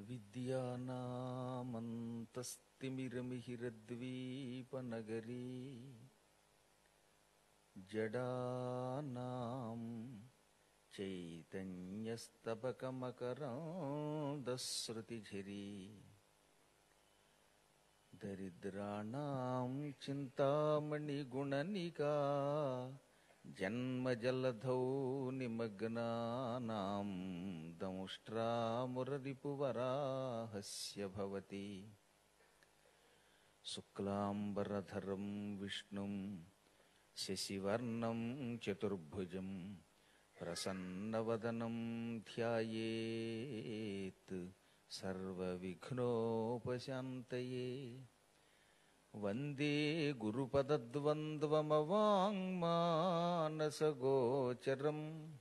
విద్యానామంతస్తిమిరమిహిరద్వీపనగరీ జడానాం చైతన్యస్తబకమకరాందశ్రుతిఝరీ దరిద్రాణం చింతామణిగుణనికా జన్మజలధౌ నిమగ్నానాం దంష్ట్రామురరిపువరాహస్య భవతి శుక్లాంబరధరం విష్ణుం శశివర్ణం చతుర్భుజం ప్రసన్నవదనం ధ్యాయేత్ సర్వవిఘ్నోపశాంతయే వందే గురుపదద్వంద్వమవాङ्మానసగోచరం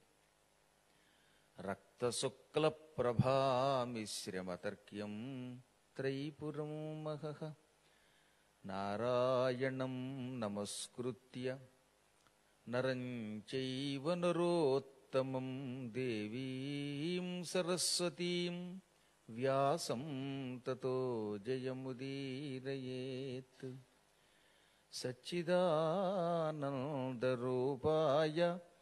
రక్తశుక్లప్రభామిశ్రమతర్క్యం త్రైపురం మహః నారాయణం నమస్కృత్య నరం చైవ నరోత్తమం దేవీం సరస్వతీం వ్యాసం తతో జయముదీరయేత్ సచ్చిదానందరూపాయ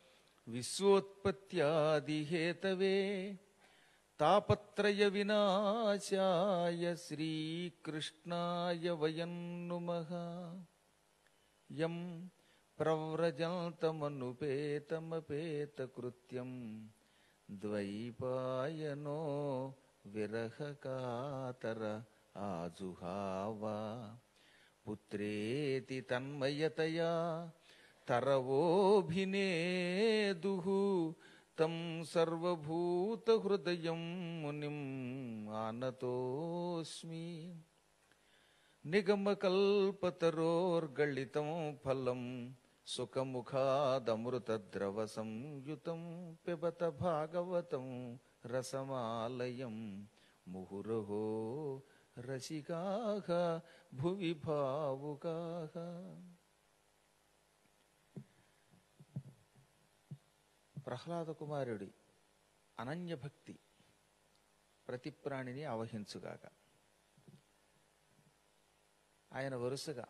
విశ్వోత్పత్యాదిహేతవే తాపత్రయ వినాశాయ శ్రీకృష్ణాయ వయం నుమః యం ప్రవ్రజంతమనుపేతమపేతకృత్యం ద్వైపాయనో విరహకాతర ఆజుహావ పుత్రేతి తన్మయతయా తరవోభినేదు తం సర్వభూతహృదయం మునిం ఆనతోస్మి నిగమకల్పతరోర్గళితం ఫలం సుఖముఖాదమృతద్రవ సంయుతం పిబత భాగవతం రసమాలయం ముహురహో రసికాః భువి భావుకాః ప్రహ్లాద కుమారుడి అనన్య భక్తి ప్రతి ప్రాణిని ఆవహించుగాక ఆయన వరుసగా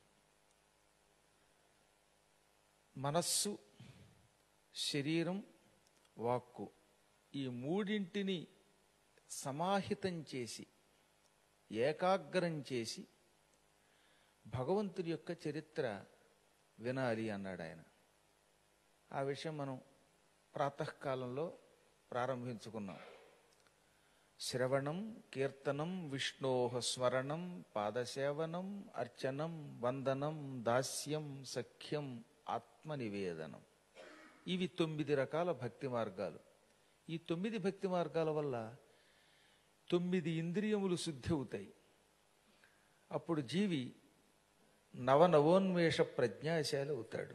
మనస్సు శరీరం వాక్కు ఈ మూడింటిని సమాహితం చేసి ఏకాగ్రం చేసి భగవంతుడి యొక్క చరిత్ర వినాలి అన్నాడు ఆయన ఆ విషయం మనం ప్రాతకాలంలో ప్రారంభించుకున్నాం శ్రవణం కీర్తనం విష్ణోహ స్మరణం పాదసేవనం అర్చనం వందనం దాస్యం సఖ్యం ఆత్మనివేదనం ఇవి తొమ్మిది రకాల భక్తి మార్గాలు ఈ తొమ్మిది భక్తి మార్గాల వల్ల తొమ్మిది ఇంద్రియములు శుద్ధి అవుతాయి అప్పుడు జీవి నవనవోన్మేష ప్రజ్ఞాశాలి అవుతాడు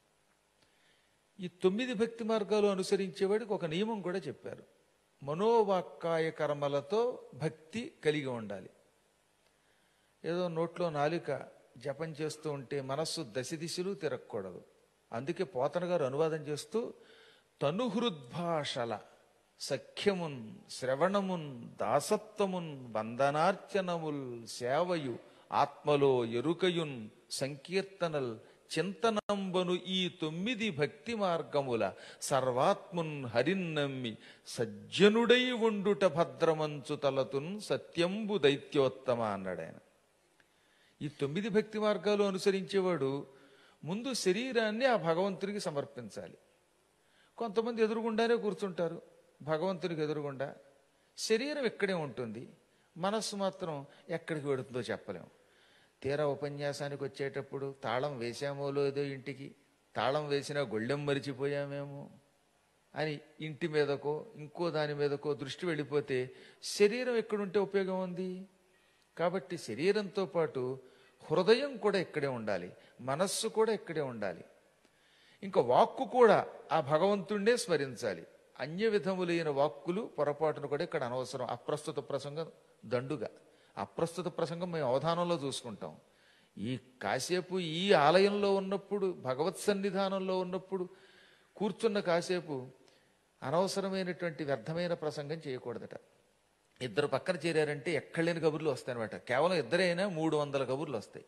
ఈ తొమ్మిది భక్తి మార్గాలు అనుసరించేవాడికి ఒక నియమం కూడా చెప్పారు మనోవాక్కాయ కర్మలతో భక్తి కలిగి ఉండాలి ఏదో నోట్లో నాలుక జపం చేస్తూ ఉంటే మనస్సు దశ దిశలు తిరగకూడదు అందుకే పోతన గారు అనువాదం చేస్తూ తనుహృద్భాషల సఖ్యమున్ శ్రవణమున్ దాసత్వమున్ వందనార్చనముల్ సేవయు ఆత్మలో ఎరుకయున్ సంకీర్తనల్ చింతనంబను ఈ తొమ్మిది భక్తి మార్గముల సర్వాత్మున్ హరిన్నమ్మి సజ్జనుడై ఉండుట భద్రమంచు తలతున్ సత్యంబు దైత్యోత్తమ అన్నాడు ఆయన ఈ తొమ్మిది భక్తి మార్గాలు అనుసరించేవాడు ముందు శరీరాన్ని ఆ భగవంతునికి సమర్పించాలి కొంతమంది ఎదురుగుండానే కూర్చుంటారు భగవంతునికి ఎదురుగుండా శరీరం ఇక్కడే ఉంటుంది మనస్సు మాత్రం ఎక్కడికి వెడుతుందో చెప్పలేము తీరా ఉపన్యాసానికి వచ్చేటప్పుడు తాళం వేసామో లేదో ఇంటికి తాళం వేసినా గొళ్ళెం మరిచిపోయామేమో అని ఇంటి మీదకో ఇంకో దాని మీదకో దృష్టి వెళ్ళిపోతే శరీరం ఎక్కడుంటే ఉపయోగం ఉంది కాబట్టి శరీరంతో పాటు హృదయం కూడా ఇక్కడే ఉండాలి మనస్సు కూడా ఇక్కడే ఉండాలి ఇంకా వాక్కు కూడా ఆ భగవంతుణ్ణే స్మరించాలి అన్య విధములైన వాక్కులు పొరపాటును కూడా ఇక్కడ అనవసరం అప్రస్తుత ప్రసంగం దండుగా అప్రస్తుత ప్రసంగం మేము అవధానంలో చూసుకుంటాం ఈ కాసేపు ఈ ఆలయంలో ఉన్నప్పుడు భగవత్ సన్నిధానంలో ఉన్నప్పుడు కూర్చున్న కాసేపు అనవసరమైనటువంటి వ్యర్థమైన ప్రసంగం చేయకూడదట ఇద్దరు పక్కన చేరారంటే ఎక్కడ లేని కబుర్లు వస్తాయన్నమాట కేవలం ఇద్దరే అయినా మూడు వందల కబుర్లు వస్తాయి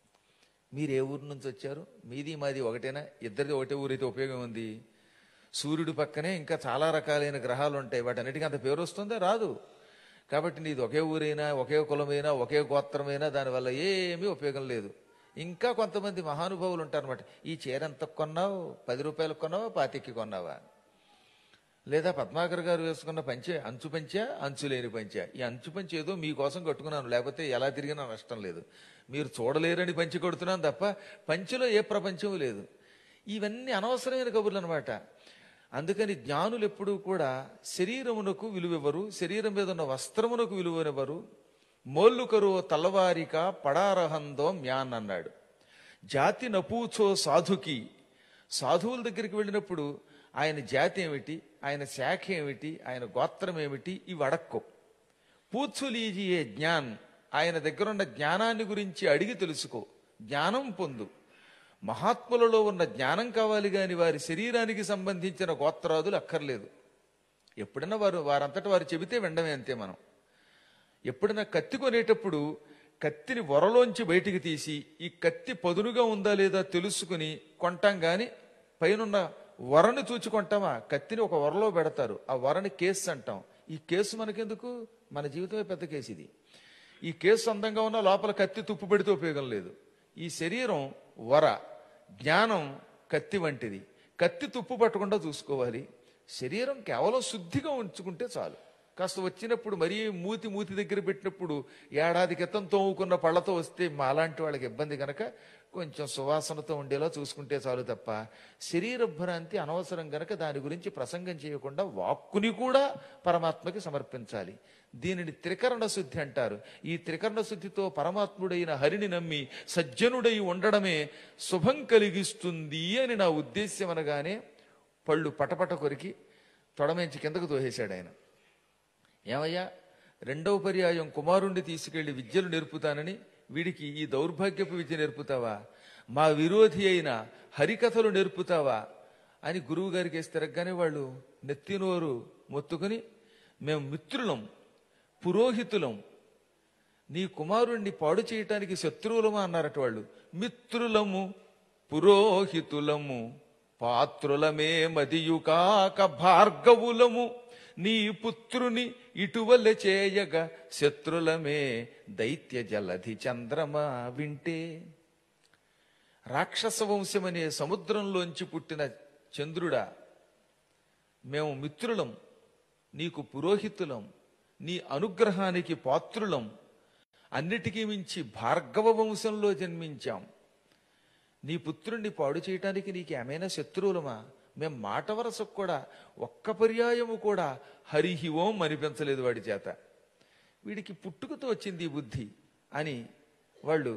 మీరు ఏ ఊరు నుంచి వచ్చారు మీది మాది ఒకటేనా ఇద్దరిది ఒకటే ఊరైతే ఉపయోగం ఉంది సూర్యుడి పక్కనే ఇంకా చాలా రకాలైన గ్రహాలు ఉంటాయి వాటన్నిటికీ అంత పేరు వస్తుందా రాదు కాబట్టి నీది ఒకే ఊరైనా ఒకే కులమైనా ఒకే గోత్రమైనా దానివల్ల ఏమీ ఉపయోగం లేదు ఇంకా కొంతమంది మహానుభావులు ఉంటారన్నమాట ఈ చీర ఎంత కొన్నావు పది రూపాయలకు కొన్నావా పాతికి కొన్నావా లేదా పద్మాకర్ గారు వేసుకున్న పంచె అంచు పంచా అంచు లేని పంచా ఈ అంచు పంచె ఏదో మీకోసం కట్టుకున్నాను లేకపోతే ఎలా తిరిగినా నష్టం లేదు మీరు చూడలేరని పంచి కొడుతున్నాను తప్ప పంచెలో ఏ ప్రపంచం లేదు ఇవన్నీ అనవసరమైన కబుర్లు అనమాట అందుకని జ్ఞానులు ఎప్పుడూ కూడా శరీరమునకు విలువెవరు శరీరం మీద ఉన్న వస్త్రమునకు విలువనివ్వరు మోల్లుకరు తలవారిక పడారహందో మ్యాన్ అన్నాడు జాతి నపూచో సాధుకి సాధువుల దగ్గరికి వెళ్ళినప్పుడు ఆయన జాతి ఏమిటి ఆయన శాఖ ఏమిటి ఆయన గోత్రం ఏమిటి ఇవి అడక్కో పూత్సులీజియే జ్ఞాన్ ఆయన దగ్గరున్న జ్ఞానాన్ని గురించి అడిగి తెలుసుకో జ్ఞానం పొందు మహాత్ములలో ఉన్న జ్ఞానం కావాలి గాని వారి శరీరానికి సంబంధించిన గోత్రాదులు అక్కర్లేదు ఎప్పుడైనా వారు వారంతటా వారు చెబితే వినడమే అంతే మనం ఎప్పుడైనా కత్తి కొనేటప్పుడు కత్తిని వరలోంచి బయటికి తీసి ఈ కత్తి పదునుగా ఉందా లేదా తెలుసుకుని కొంటాం గాని పైనున్న వరని చూచి కొంటామా కత్తిని ఒక వరలో పెడతారు ఆ వరని కేసు అంటాం ఈ కేసు మనకెందుకు మన జీవితమే పెద్ద కేసు ఇది ఈ కేసు అందంగా ఉన్న లోపల కత్తి తుప్పు పెడితే ఉపయోగం లేదు ఈ శరీరం వర జ్ఞానం కత్తి వంటిది కత్తి తుప్పు పట్టకుండా చూసుకోవాలి శరీరం కేవలం శుద్ధిగా ఉంచుకుంటే చాలు కాస్త వచ్చినప్పుడు మరీ మూతి మూతి దగ్గర పెట్టినప్పుడు ఏడాది క్రితం తోముకున్న పళ్ళతో వస్తే మాలాంటి వాళ్ళకి ఇబ్బంది కనుక కొంచెం సువాసనతో ఉండేలా చూసుకుంటే చాలు తప్ప శరీర భ్రాంతి అనవసరం గనక దాని గురించి ప్రసంగం చేయకుండా వాక్కుని కూడా పరమాత్మకి సమర్పించాలి దీనిని త్రికరణ శుద్ధి అంటారు ఈ త్రికరణ శుద్ధితో పరమాత్ముడైన హరిని నమ్మి సజ్జనుడై ఉండడమే శుభం కలిగిస్తుంది అని నా ఉద్దేశ్యం అనగానే పళ్ళు పటపట కొరికి తొడమెంచి కిందకు తోసేశాడు ఆయన ఏమయ్యా రెండవ పర్యాయం కుమారుణ్ణి తీసుకెళ్లి విద్యలు నేర్పుతానని వీడికి ఈ దౌర్భాగ్యపు విద్య నేర్పుతావా మా విరోధి అయిన హరికథలు నేర్పుతావా అని గురువు గారికి వేసి తిరగగానే వాళ్ళు నెత్తినోరు మొత్తుకుని మేము మిత్రులం పురోహితులం నీ కుమారుణ్ణి పాడు చేయటానికి శత్రువులమా అన్నారట వాళ్ళు మిత్రులము పురోహితులము పాత్రులమే మదియుకాక భార్గవులము నీ పుత్రుని ఇటువల చేయగా శత్రులమే దైత్య జలధి చంద్రమా వింటే రాక్షస వంశమనే సముద్రంలోంచి పుట్టిన చంద్రుడా మేము మిత్రులం నీకు పురోహితులం నీ అనుగ్రహానికి పాత్రులం అన్నిటికీ మించి భార్గవ వంశంలో జన్మించాం నీ పుత్రుణ్ణి పాడు చేయటానికి నీకు ఏమైనా శత్రువులమా మేం మాట వరసకు కూడా ఒక్క పర్యాయము కూడా హరిహి ఓం అనిపించలేదు వాడి చేత వీడికి పుట్టుకతో వచ్చింది ఈ బుద్ధి అని వాళ్ళు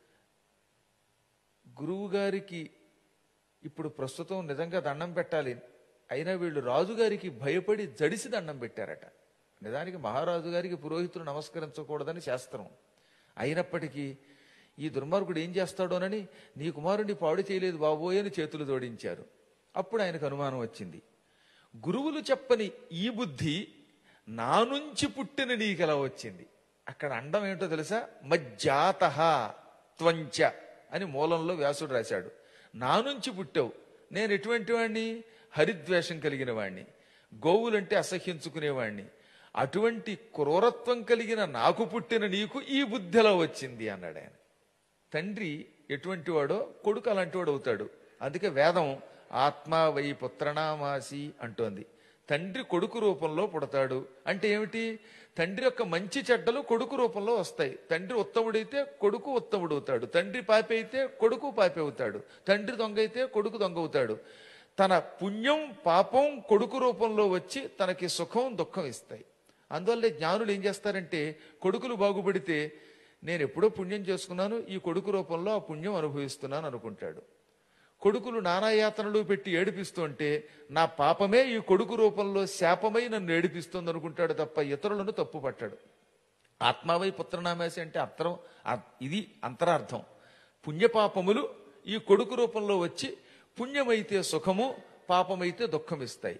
గురువు గారికి ఇప్పుడు ప్రస్తుతం నిజంగా దండం పెట్టాలి అయినా వీళ్ళు రాజుగారికి భయపడి జడిసి దండం పెట్టారట నిజానికి మహారాజు గారికి పురోహితులు నమస్కరించకూడదని శాస్త్రం అయినప్పటికీ ఈ దుర్మార్గుడు ఏం చేస్తాడోనని నీ కుమారుడిని పాడు చేయలేదు బాబోయ్ అని చేతులు జోడించారు అప్పుడు ఆయనకు అనుమానం వచ్చింది గురువులు చెప్పని ఈ బుద్ధి నా నుంచి పుట్టిన నీకెలా వచ్చింది అక్కడ అండం ఏంటో తెలుసా మజ్జాత త్వంచ అని మూలంలో వ్యాసుడు రాశాడు నా నుంచి పుట్టావు నేను ఎటువంటి వాణ్ణి హరిద్వేషం కలిగిన వాణ్ణి గోవులంటే అసహ్యించుకునేవాణ్ణి అటువంటి క్రూరత్వం కలిగిన నాకు పుట్టిన నీకు ఈ బుద్ధి ఎలా వచ్చింది అన్నాడు ఆయన తండ్రి ఎటువంటి వాడో కొడుకు అలాంటి వాడు అవుతాడు అందుకే వేదం ఆత్మా వై పుత్రనామాసి అంటోంది తండ్రి కొడుకు రూపంలో పుడతాడు అంటే ఏమిటి తండ్రి యొక్క మంచి చెడ్డలు కొడుకు రూపంలో వస్తాయి తండ్రి ఉత్తముడైతే కొడుకు ఉత్తముడు అవుతాడు తండ్రి పాపి అయితే కొడుకు పాపి అవుతాడు తండ్రి దొంగ అయితే కొడుకు దొంగ అవుతాడు తన పుణ్యం పాపం కొడుకు రూపంలో వచ్చి తనకి సుఖం దుఃఖం ఇస్తాయి అందువల్లే జ్ఞానులు ఏం చేస్తారంటే కొడుకులు బాగుపడితే నేను ఎప్పుడో పుణ్యం చేసుకున్నాను ఈ కొడుకు రూపంలో ఆ పుణ్యం అనుభవిస్తున్నాను అనుకుంటాడు కొడుకులు నానాయాతనలు పెట్టి ఏడిపిస్తుంటే నా పాపమే ఈ కొడుకు రూపంలో శాపమై నన్ను ఏడిపిస్తుంది అనుకుంటాడు తప్ప ఇతరులను తప్పు పట్టాడు ఆత్మావై పుత్రనామేసి అంటే అర్థం అ- ఇది అంతరార్థం పుణ్యపాపములు ఈ కొడుకు రూపంలో వచ్చి పుణ్యమైతే సుఖము పాపమైతే దుఃఖం ఇస్తాయి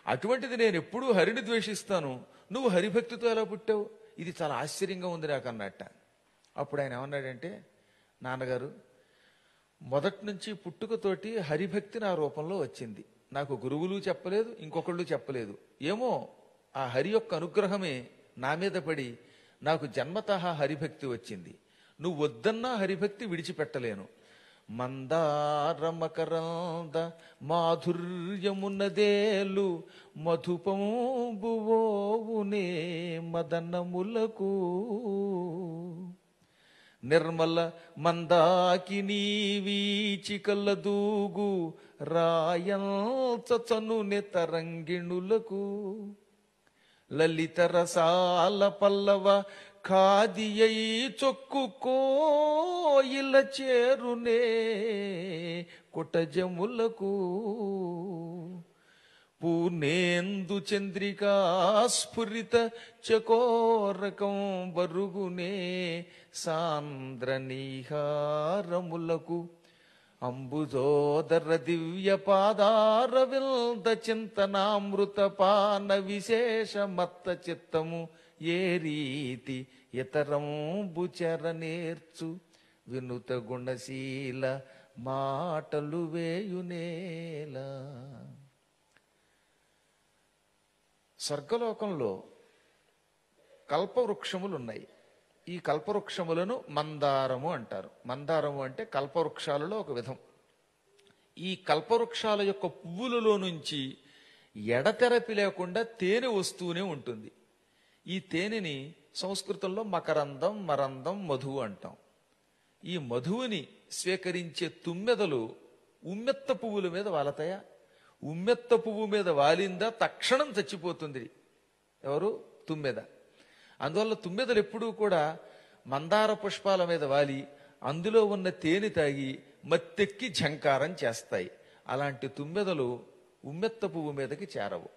అటువంటిది నేను ఎప్పుడూ హరిని ద్వేషిస్తాను నువ్వు హరిభక్తితో ఎలా పుట్టావు ఇది చాలా ఆశ్చర్యంగా ఉంది నాకు అన్నట్ట అప్పుడు ఆయన ఏమన్నాడంటే నాన్నగారు మొదటి నుంచి పుట్టుకతోటి హరిభక్తి నా రూపంలో వచ్చింది నాకు గురువులు చెప్పలేదు ఇంకొకళ్ళు చెప్పలేదు ఏమో ఆ హరి యొక్క అనుగ్రహమే నా మీద పడి నాకు జన్మతః హరిభక్తి వచ్చింది నువ్వు వద్దన్నా హరిభక్తి విడిచిపెట్టలేను మందారమకరంద మాధుర్యమున్నదేలు మధుపంబువోవునే మదనములకు నిర్మల మందాకినీ వీచికల దూగు రాయంచను తరంగిణులకు లలిత రసాల పల్లవ ఖాదియై చొక్కు కోయిల చేరునే కుటజములకు పూర్ణేందు చంద్రికా స్ఫురిత చకోరకం బరుగునే సాంద్ర నీహారములకు అంబుజోదర దివ్య పాదార విల్ద చింతనామృత పాన విశేష మత్త చిత్తము ఏ రీతి ఇతరంబుచర నేర్చు వినుత గుణశీల మాటలు వేయునేలా స్వర్గలోకంలో కల్పవృక్షములు ఉన్నాయి ఈ కల్పవృక్షములను మందారము అంటారు మందారము అంటే కల్పవృక్షాలలో ఒక విధం ఈ కల్పవృక్షాల యొక్క పువ్వులలో నుంచి ఎడతెరపి లేకుండా తేనె వస్తూనే ఉంటుంది ఈ తేనెని సంస్కృతంలో మకరందం మరందం మధువు అంటాం ఈ మధువుని స్వీకరించే తుమ్మెదలు ఉమ్మెత్త పువ్వుల మీద వాలతాయా ఉమ్మెత్త పువ్వు మీద వాలిందా తక్షణం చచ్చిపోతుంది ఎవరు తుమ్మెద అందువల్ల తుమ్మెదలు ఎప్పుడూ కూడా మందార పుష్పాల మీద వాలి అందులో ఉన్న తేనె తాగి మత్తెక్కి ఝంకారం చేస్తాయి అలాంటి తుమ్మెదలు ఉమ్మెత్త పువ్వు మీదకి చేరవు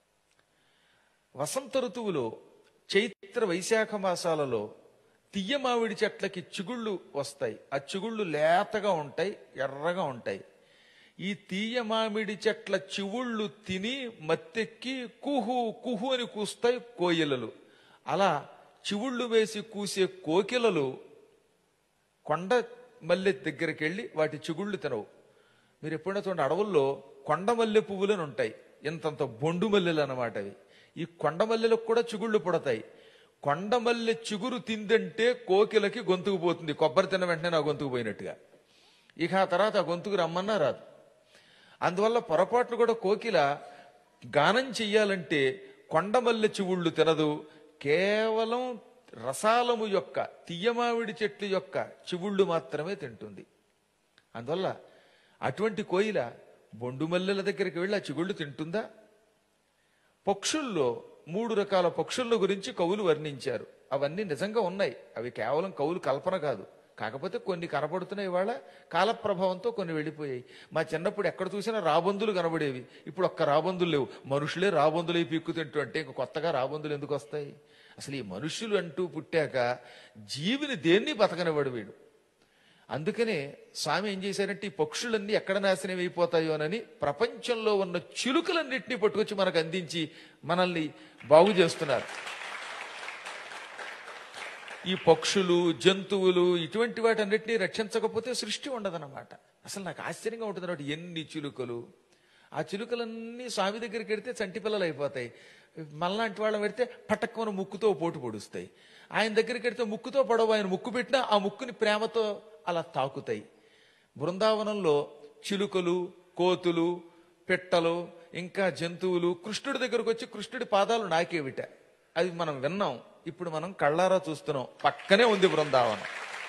వసంత ఋతువులో చైత్ర వైశాఖ మాసాలలో తియ్య మామిడి చెట్లకి చిగుళ్ళు వస్తాయి ఆ చిగుళ్ళు లేతగా ఉంటాయి ఎర్రగా ఉంటాయి ఈ తీయ మామిడి చెట్ల చివుళ్ళు తిని మత్తెక్కి కుహు కుహు అని కూస్తాయి కోయిలలు అలా చివుళ్ళు వేసి కూసే కోకిలలు కొండ మల్లె దగ్గరికి వెళ్ళి వాటి చిగుళ్ళు తినవు మీరు ఎప్పుడైనా చూడండి అడవుల్లో కొండ మల్లె పువ్వులని ఉంటాయి ఇంతంత బొండు మల్లెలు అన్నమాట అవి ఈ కొండ మల్లెలకు కూడా చిగుళ్ళు పుడతాయి కొండ మల్లె చిగురు తిందంటే కోకిలకి గొంతుకు పోతుంది కొబ్బరి తిన్న వెంటనే నా గొంతుకు పోయినట్టుగా ఇక ఆ తర్వాత ఆ గొంతుకు రమ్మన్నా రాదు అందువల్ల పొరపాట్లు కూడా కోకిల గానం చెయ్యాలంటే కొండమల్లె చివుళ్ళు తినదు కేవలం రసాలము యొక్క తియ్యమావిడి చెట్టు యొక్క చివుళ్ళు మాత్రమే తింటుంది అందువల్ల అటువంటి కోయిల బొండు మల్లెల దగ్గరికి వెళ్ళి ఆ చిగుళ్ళు తింటుందా పక్షుల్లో మూడు రకాల పక్షుల గురించి కవులు వర్ణించారు అవన్నీ నిజంగా ఉన్నాయి అవి కేవలం కవులు కల్పన కాదు కాకపోతే కొన్ని కనబడుతున్నాయి ఇవాళ కాలప్రభావంతో కొన్ని వెళ్ళిపోయాయి మా చిన్నప్పుడు ఎక్కడ చూసినా రాబందులు కనబడేవి ఇప్పుడు ఒక్క రాబందులు లేవు మనుషులే రాబందులై పీక్కుతింటూ అంటే ఇంక కొత్తగా రాబందులు ఎందుకు వస్తాయి అసలు ఈ మనుష్యులు అంటూ పుట్టాక జీవిని దేన్ని బతకనివాడు వీడు అందుకనే స్వామి ఏం చేశారంటే ఈ పక్షులన్నీ ఎక్కడ నాశనం అయిపోతాయోనని ప్రపంచంలో ఉన్న చిలుకలన్నింటినీ పట్టుకొచ్చి మనకు అందించి మనల్ని బాగు చేస్తున్నారు ఈ పక్షులు జంతువులు ఇటువంటి వాటన్నిటిని రక్షించకపోతే సృష్టి ఉండదన్నమాట అసలు నాకు ఆశ్చర్యంగా ఉంటుంది అన్నమాట ఎన్ని చిలుకలు ఆ చిలుకలన్నీ స్వామి దగ్గరికి వెడితే చంటి పిల్లలు అయిపోతాయి మళ్ళాంటి వాళ్ళని పెడితే పటక్కున ముక్కుతో పోటు పొడుస్తాయి ఆయన దగ్గరికి వెడితే ముక్కుతో పడవ ఆయన ముక్కు పెట్టినా ఆ ముక్కుని ప్రేమతో అలా తాకుతాయి బృందావనంలో చిలుకలు కోతులు పిట్టలు ఇంకా జంతువులు కృష్ణుడి దగ్గరకు వచ్చి కృష్ణుడి పాదాలు నాకేవిట అది మనం విన్నాం ఇప్పుడు మనం కళ్ళారా చూస్తున్నాం పక్కనే ఉంది బృందావనం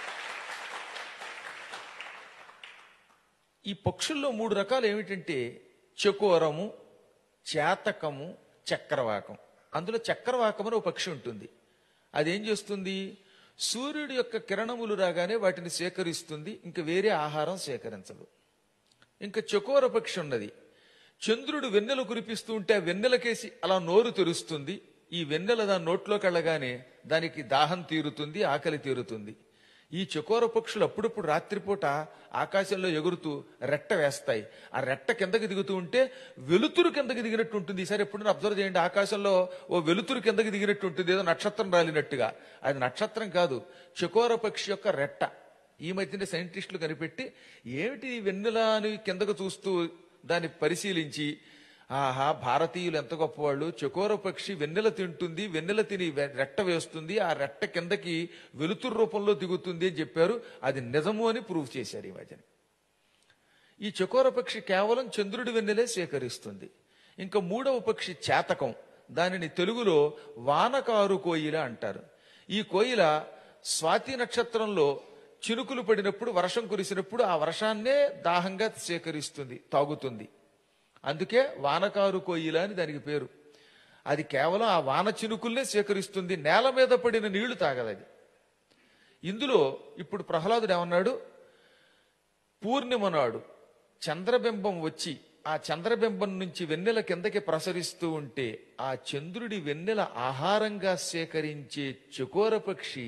ఈ పక్షుల్లో మూడు రకాలు ఏమిటంటే చకోరము చేతకము చక్రవాకం అందులో చక్రవాకం అని ఒక పక్షి ఉంటుంది అదేం చేస్తుంది సూర్యుడి యొక్క కిరణములు రాగానే వాటిని సేకరిస్తుంది ఇంకా వేరే ఆహారం సేకరించదు ఇంకా చకోర పక్షి ఉన్నది చంద్రుడు వెన్నెల కురిపిస్తూ ఉంటే ఆ వెన్నెలకేసి అలా నోరు తెరుస్తుంది ఈ వెన్నెల దాని నోట్లోకి వెళ్ళగానే దానికి దాహం తీరుతుంది ఆకలి తీరుతుంది ఈ చకోర పక్షులు అప్పుడప్పుడు రాత్రిపూట ఆకాశంలో ఎగురుతూ రెట్ట వేస్తాయి ఆ రెట్ట కిందకి దిగుతూ ఉంటే వెలుతురు కిందకి దిగినట్టు ఉంటుంది ఈసారి ఎప్పుడైనా అబ్జర్వ్ చేయండి ఆకాశంలో ఓ వెలుతురు కిందకి దిగినట్టు ఉంటుంది ఏదో నక్షత్రం రాలినట్టుగా అది నక్షత్రం కాదు చకోర పక్షి యొక్క రెట్ట ఈ మధ్యనే సైంటిస్టులు కనిపెట్టి ఏమిటి ఈ వెన్నెలని కిందకు చూస్తూ దాన్ని పరిశీలించి ఆహా భారతీయులు ఎంత గొప్పవాళ్ళు చకోర పక్షి వెన్నెల తింటుంది వెన్నెల తిని వె- రెట్ట వేస్తుంది ఆ రెట్ట కిందకి వెలుతురు రూపంలో దిగుతుంది అని చెప్పారు అది నిజము అని ప్రూవ్ చేశారు ఈ మధ్యన ఈ చకోర పక్షి కేవలం చంద్రుడి వెన్నెలే సేకరిస్తుంది ఇంకా మూడవ పక్షి చేతకం దానిని తెలుగులో వానకారు కోయిల అంటారు ఈ కోయిల స్వాతి నక్షత్రంలో చినుకులు పడినప్పుడు వర్షం కురిసినప్పుడు ఆ వర్షాన్నే దాహంగా సేకరిస్తుంది తాగుతుంది అందుకే వానకారు కోయిల అని దానికి పేరు అది కేవలం ఆ వాన చినుకుల్నే సేకరిస్తుంది నేల మీద పడిన నీళ్లు తాగదు అది ఇందులో ఇప్పుడు ప్రహ్లాదుడు ఏమన్నాడు పూర్ణిమ నాడు చంద్రబింబం వచ్చి ఆ చంద్రబింబం నుంచి వెన్నెల కిందకి ప్రసరిస్తూ ఉంటే ఆ చంద్రుడి వెన్నెల ఆహారంగా సేకరించే చకోర పక్షి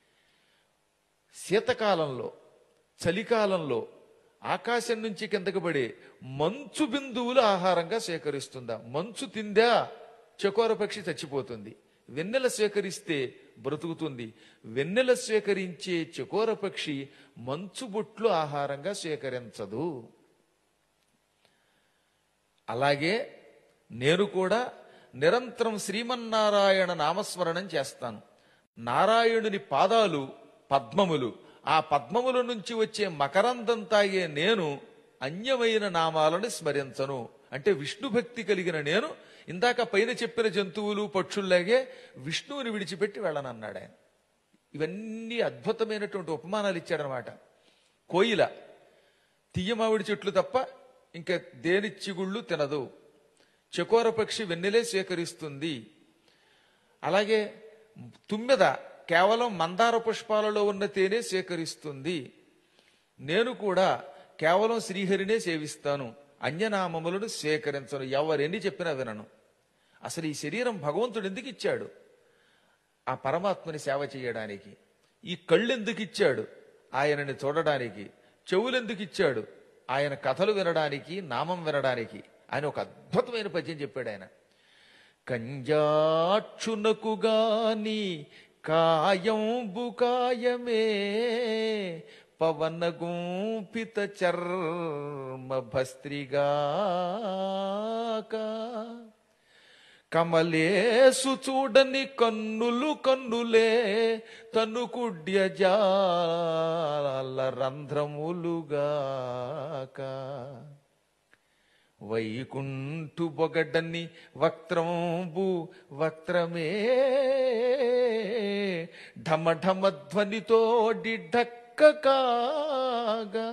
శీతకాలంలో చలికాలంలో ఆకాశం నుంచి కిందకి పడే మంచు బిందువులు ఆహారంగా సేకరిస్తుందా మంచు తిందా చకోర పక్షి చచ్చిపోతుంది వెన్నెల సేకరిస్తే బ్రతుకుతుంది వెన్నెల సేకరించే చకోర పక్షి మంచు బొట్లు ఆహారంగా సేకరించదు అలాగే నేను కూడా నిరంతరం శ్రీమన్నారాయణ నామస్మరణం చేస్తాను నారాయణుని పాదాలు పద్మములు ఆ పద్మముల నుంచి వచ్చే మకరందం తాగే నేను అన్యమైన నామాలను స్మరించను అంటే విష్ణు భక్తి కలిగిన నేను ఇందాక పైన చెప్పిన జంతువులు పక్షుల్లాగే విష్ణువుని విడిచిపెట్టి వెళ్ళనన్నాడు ఆయన ఇవన్నీ అద్భుతమైనటువంటి ఉపమానాలు ఇచ్చాడనమాట కోయిల తీయమావిడి చెట్లు తప్ప ఇంకా దేని చిగుళ్ళు తినదు చకోర పక్షి వెన్నెలే సేకరిస్తుంది అలాగే తుమ్మెద కేవలం మందార పుష్పాలలో ఉన్న తేనె సేకరిస్తుంది నేను కూడా కేవలం శ్రీహరినే సేవిస్తాను అన్యనామములను సేకరించను ఎవరెన్ని చెప్పినా వినను అసలు ఈ శరీరం భగవంతుడు ఎందుకు ఇచ్చాడు ఆ పరమాత్మని సేవ చేయడానికి ఈ కళ్ళు ఎందుకు ఇచ్చాడు ఆయనని చూడడానికి చెవులు ఎందుకు ఇచ్చాడు ఆయన కథలు వినడానికి నామం వినడానికి ఆయన ఒక అద్భుతమైన పద్యం చెప్పాడు ఆయన కంజాక్షునకు గాని కాయంబు కాయమే పవన గుంపిత చర్మ భస్త్రిగాక కమలేసు చూడని కన్నులు కన్నులే తను కుడ్యజాల రంధ్రములుగాక వైకుంఠు బొగడ్డని వక్త్రంబు వక్త్రమే ఢమ ఢమ ధ్వనితో డిఢక్క కాగా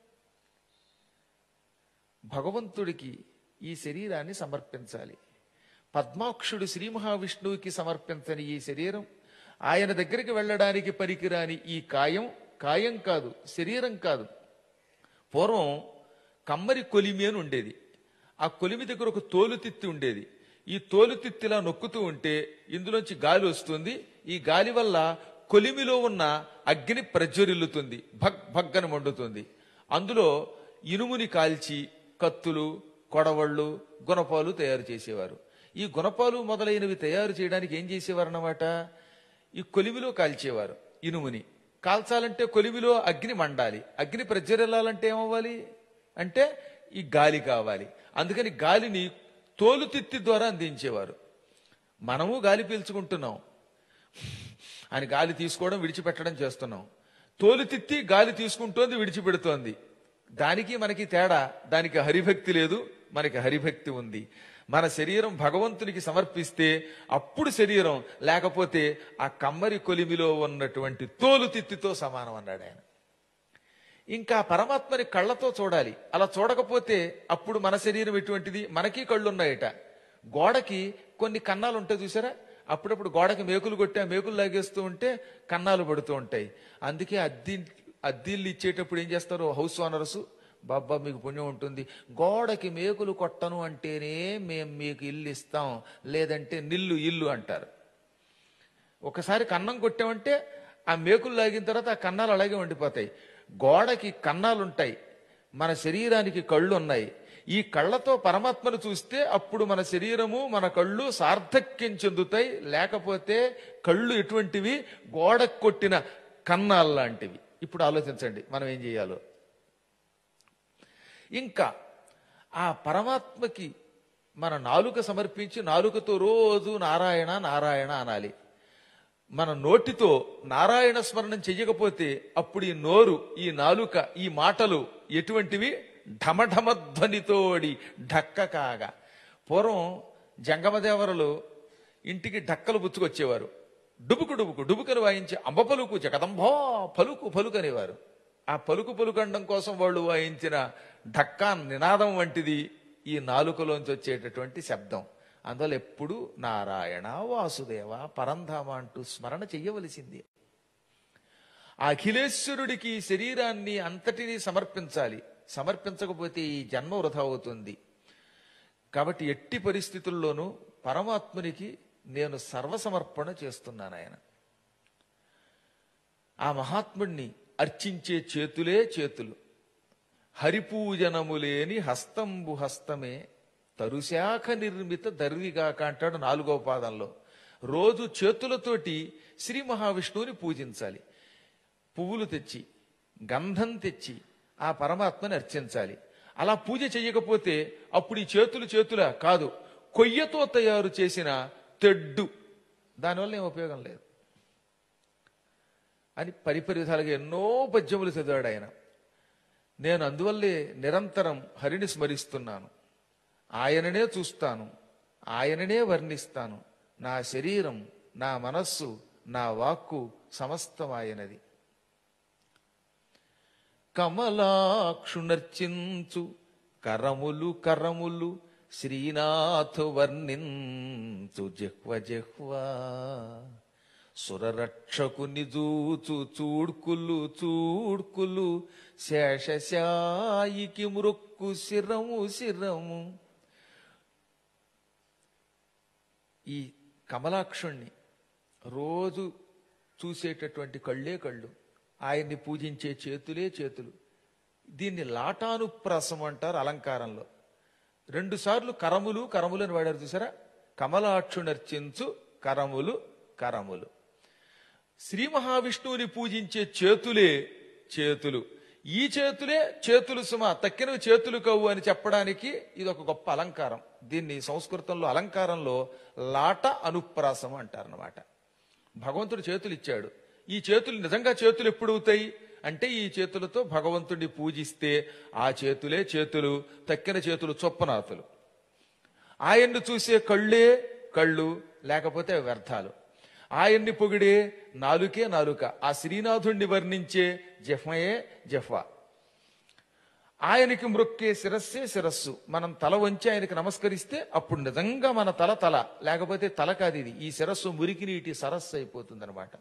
భగవంతుడికి ఈ శరీరాన్ని సమర్పించాలి పద్మాక్షుడు శ్రీ మహావిష్ణువుకి సమర్పించని ఈ శరీరం ఆయన దగ్గరికి వెళ్ళడానికి పనికిరాని ఈ కాయం కాయం కాదు శరీరం కాదు పూర్వం కమ్మరి కొలిమి అని ఉండేది ఆ కొలిమి దగ్గర ఒక తోలుతిత్తి ఉండేది ఈ తోలుతిత్తిలా నొక్కుతూ ఉంటే ఇందులోంచి గాలి వస్తుంది ఈ గాలి వల్ల కొలిమిలో ఉన్న అగ్ని ప్రజ్వరిల్లుతుంది భగ్ భగ్గన మండుతుంది అందులో ఇనుముని కాల్చి కత్తులు కొడవళ్ళు గుణపాలు తయారు చేసేవారు ఈ గుణపాలు మొదలైనవి తయారు చేయడానికి ఏం చేసేవారు అన్నమాట ఈ కొలిమిలో కాల్చేవారు ఇనుముని కాల్చాలంటే కొలిమిలో అగ్ని మండాలి అగ్ని ప్రజ్వరిల్లాలంటే ఏమవ్వాలి అంటే ఈ గాలి కావాలి అందుకని గాలిని తోలుతిత్తి ద్వారా అందించేవారు మనము గాలి పీల్చుకుంటున్నాం అని గాలి తీసుకోవడం విడిచిపెట్టడం చేస్తున్నాం తోలుతిత్తి గాలి తీసుకుంటోంది విడిచిపెడుతోంది దానికి మనకి తేడా దానికి హరిభక్తి లేదు మనకి హరిభక్తి ఉంది మన శరీరం భగవంతునికి సమర్పిస్తే అప్పుడు శరీరం లేకపోతే ఆ కమ్మరి కొలిమిలో ఉన్నటువంటి తోలుతిత్తితో సమానం అన్నాడు ఆయన ఇంకా పరమాత్మని కళ్ళతో చూడాలి అలా చూడకపోతే అప్పుడు మన శరీరం ఎటువంటిది మనకి కళ్ళు ఉన్నాయట గోడకి కొన్ని కన్నాలు ఉంటాయి చూసారా అప్పుడప్పుడు గోడకి మేకులు కొట్టి ఆ మేకులు లాగేస్తూ ఉంటే కన్నాలు పడుతూ ఉంటాయి అందుకే అద్దీ అద్దీళ్ళు ఇచ్చేటప్పుడు ఏం చేస్తారు హౌస్ ఓనర్స్ బాబా మీకు పుణ్యం ఉంటుంది గోడకి మేకులు కొట్టను అంటేనే మేము మీకు ఇల్లు ఇస్తాం లేదంటే నిల్లు ఇల్లు అంటారు ఒకసారి కన్నం కొట్టామంటే ఆ మేకులు లాగిన తర్వాత ఆ కన్నాలు అలాగే ఉండిపోతాయి గోడకి కన్నాలు ఉంటాయి మన శరీరానికి కళ్ళు ఉన్నాయి ఈ కళ్ళతో పరమాత్మను చూస్తే అప్పుడు మన శరీరము మన కళ్ళు సార్థక్యం చెందుతాయి లేకపోతే కళ్ళు ఎటువంటివి గోడకు కొట్టిన కన్నాలు లాంటివి ఇప్పుడు ఆలోచించండి మనం ఏం చేయాలో ఇంకా ఆ పరమాత్మకి మన నాలుక సమర్పించి నాలుకతో రోజు నారాయణ నారాయణ అనాలి మన నోటితో నారాయణ స్మరణం చెయ్యకపోతే అప్పుడు ఈ నోరు ఈ నాలుక ఈ మాటలు ఎటువంటివి ఢమఢమధ్వనితోడి ఢక్క కాగా పూర్వం జంగమదేవరలు ఇంటికి ఢక్కలు పుచ్చుకొచ్చేవారు డుబుకు డుబుకు డుబుకని వాయించి అంబ పలుకు జగదంబో పలుకు పలుకు అనేవారు ఆ పలుకు పలుకండం కోసం వాళ్ళు వాయించిన ఢక్కా నినాదం వంటిది ఈ నాలుకలోంచి వచ్చేటటువంటి శబ్దం అందువల్ల ఎప్పుడు నారాయణ వాసుదేవ పరంధామ అంటూ స్మరణ చెయ్యవలసింది ఆ అఖిలేశ్వరుడికి ఈ శరీరాన్ని అంతటినీ సమర్పించాలి సమర్పించకపోతే ఈ జన్మ వృధా అవుతుంది కాబట్టి ఎట్టి పరిస్థితుల్లోనూ పరమాత్మునికి నేను సర్వసమర్పణ చేస్తున్నాను ఆయన ఆ మహాత్ముడిని అర్చించే చేతులే చేతులు హరిపూజనము లేని హస్తంబు హస్తమే తరుశాఖ నిర్మిత దర్విగాక అంటాడు నాలుగో పాదంలో రోజు చేతులతోటి శ్రీ మహావిష్ణువుని పూజించాలి పువ్వులు తెచ్చి గంధం తెచ్చి ఆ పరమాత్మని అర్చించాలి అలా పూజ చేయకపోతే అప్పుడు ఈ చేతులు చేతుల కాదు కొయ్యతో తయారు చేసిన తెడ్డు దానివల్ల ఏం ఉపయోగం లేదు అని పరిపరి విధాలుగా ఎన్నో పద్యములు చదివాడు ఆయన నేను అందువల్లే నిరంతరం హరిని స్మరిస్తున్నాను ఆయననే చూస్తాను ఆయననే వర్ణిస్తాను నా శరీరం నా మనస్సు నా వాక్కు సమస్తం ఆయనది కమలాక్షునర్చించు కరములు కరములు శ్రీనాథు వర్ణించు జిహ్వ జిహ్వ సురరక్షకుని జూచు చూడ్కులు చూడ్కులు శేషశాయికి మృక్కు శిరము శిరము ఈ కమలాక్షుణ్ణి రోజు చూసేటటువంటి కళ్ళే కళ్ళు ఆయన్ని పూజించే చేతులే చేతులు దీన్ని లాటానుప్రాసం అంటారు అలంకారంలో రెండు సార్లు కరములు కరములు అని వాడారు చూసారా కమలాక్షునర్చించు కరములు కరములు శ్రీ మహావిష్ణువుని పూజించే చేతులే చేతులు ఈ చేతులే చేతులు సుమ తక్కినవి చేతులు కవ్వు అని చెప్పడానికి ఇది ఒక గొప్ప అలంకారం దీన్ని సంస్కృతంలో అలంకారంలో లాట అనుప్రాసం అంటారనమాట భగవంతుడు చేతులు ఇచ్చాడు ఈ చేతులు నిజంగా చేతులు ఎప్పుడు అవుతాయి అంటే ఈ చేతులతో భగవంతుడిని పూజిస్తే ఆ చేతులే చేతులు తక్కిన చేతులు చొప్పనాతులు ఆయన్ను చూసే కళ్ళే కళ్ళు లేకపోతే అవి వ్యర్థాలు ఆయన్ని పొగిడే నాలుకే నాలుక ఆ శ్రీనాథుణ్ణి వర్ణించే జఫ్మయే జఫ్వా ఆయనకి మ్రొక్కే శిరస్సే శిరస్సు మనం తల వంచి ఆయనకి నమస్కరిస్తే అప్పుడు నిజంగా మన తల తల లేకపోతే తల కాదు ఇది ఈ శిరస్సు మురికి నీటి సరస్సు అయిపోతుంది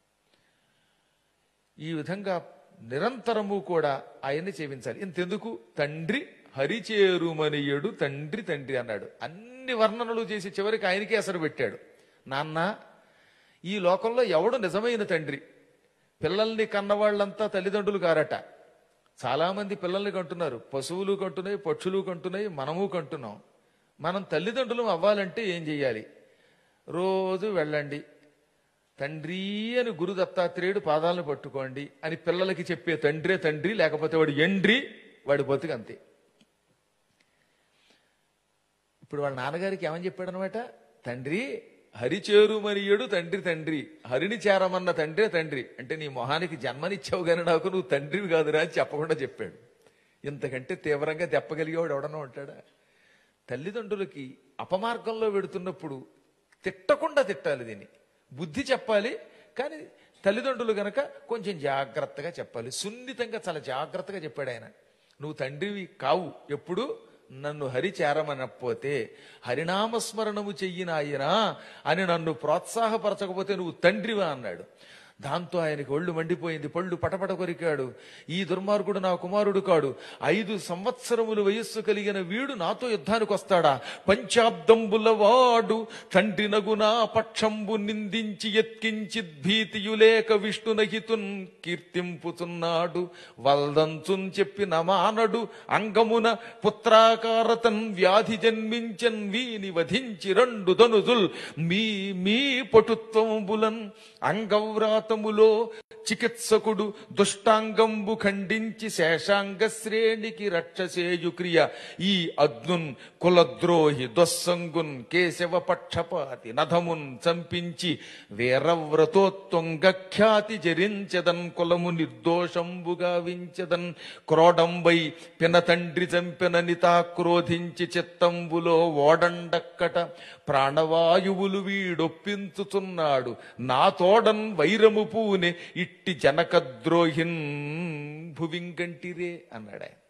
ఈ విధంగా నిరంతరము కూడా ఆయన్ని సేవించాలి ఇంతెందుకు తండ్రి హరిచేరుమనియుడు తండ్రి తండ్రి అన్నాడు అన్ని వర్ణనలు చేసి చివరికి ఆయనకే అసలు పెట్టాడు నాన్న ఈ లోకంలో ఎవడు నిజమైన తండ్రి పిల్లల్ని కన్నవాళ్ళంతా తల్లిదండ్రులు కారట చాలా మంది పిల్లల్ని కంటున్నారు పశువులు కంటున్నాయి పక్షులు కంటున్నాయి మనము కంటున్నాం మనం తల్లిదండ్రులు అవ్వాలంటే ఏం చెయ్యాలి రోజు వెళ్ళండి తండ్రి అని గురు దత్తాత్రేయుడు పాదాలను పట్టుకోండి అని పిల్లలకి చెప్పే తండ్రే తండ్రి లేకపోతే వాడు ఎండ్రి వాడి బతుకు అంతే ఇప్పుడు వాళ్ళ నాన్నగారికి ఏమని చెప్పాడు అనమాట తండ్రి హరి చేరుమనియుడు తండ్రి తండ్రి హరిని చేరమన్న తండ్రే తండ్రి అంటే నీ మొహానికి జన్మనిచ్చావు కానీ నాకు నువ్వు తండ్రివి కాదురా అని చెప్పకుండా చెప్పాడు ఇంతకంటే తీవ్రంగా తెప్పగలిగేవాడు ఎవడన్నా ఉంటాడా తల్లిదండ్రులకి అపమార్గంలో వెడుతున్నప్పుడు తిట్టకుండా తిట్టాలి దీన్ని బుద్ధి చెప్పాలి కానీ తల్లిదండ్రులు గనక కొంచెం జాగ్రత్తగా చెప్పాలి సున్నితంగా చాలా జాగ్రత్తగా చెప్పాడు ఆయన నువ్వు తండ్రివి కావు ఎప్పుడు నన్ను హరి చేరమనకపోతే హరినామస్మరణము చెయ్యినాయనా అని నన్ను ప్రోత్సాహపరచకపోతే నువ్వు తండ్రివా అన్నాడు దాంతో ఆయనకి ఒళ్ళు మండిపోయింది పళ్ళు పటపట కొరికాడు ఈ దుర్మార్గుడు నా కుమారుడు కాడు ఐదు సంవత్సరములు వయస్సు కలిగిన వీడు నాతో యుద్ధానికి వస్తాడా పంచాబ్దంబుల వాడు తండ్రి నగునా పక్షంబు నిందించి ఎత్కించిద్ భీతియులేక విష్ణునహితున్ కీర్తింపుతున్నాడు వల్దంచున్ చెప్పి నమానడు అంగమున పుత్రాకారతన్ వ్యాధి జన్మించన్ వీని వధించి రెండు ధనుజుల్ మీ మీ పటుత్వంబులన్ అంగవ్రాతములో చికిత్సకుడు దుష్టాంగంబు ఖండించి శేషాంగ శ్రేణికి రక్షసేయు క్రియ ఈ అగ్నున్ కులద్రోహి దుస్సంగున్ కేశవ పక్షపాతి నధమున్ చంపించి వీరవ్రతోత్తుంగ ఖ్యాతి జరించదన్ కులము నిర్దోషంబుగా వించదన్ క్రోడంబై పిన తండ్రి చంపినని తా క్రోధించి చిత్తంబులో ఓడండక్కట ప్రాణవాయువులు వీడొప్పించుతున్నాడు నా తోడన్ వైరము పూనె ఇట్టి జనకద్రోహిన్ భువింగంటిరే అన్నాడు ఆయన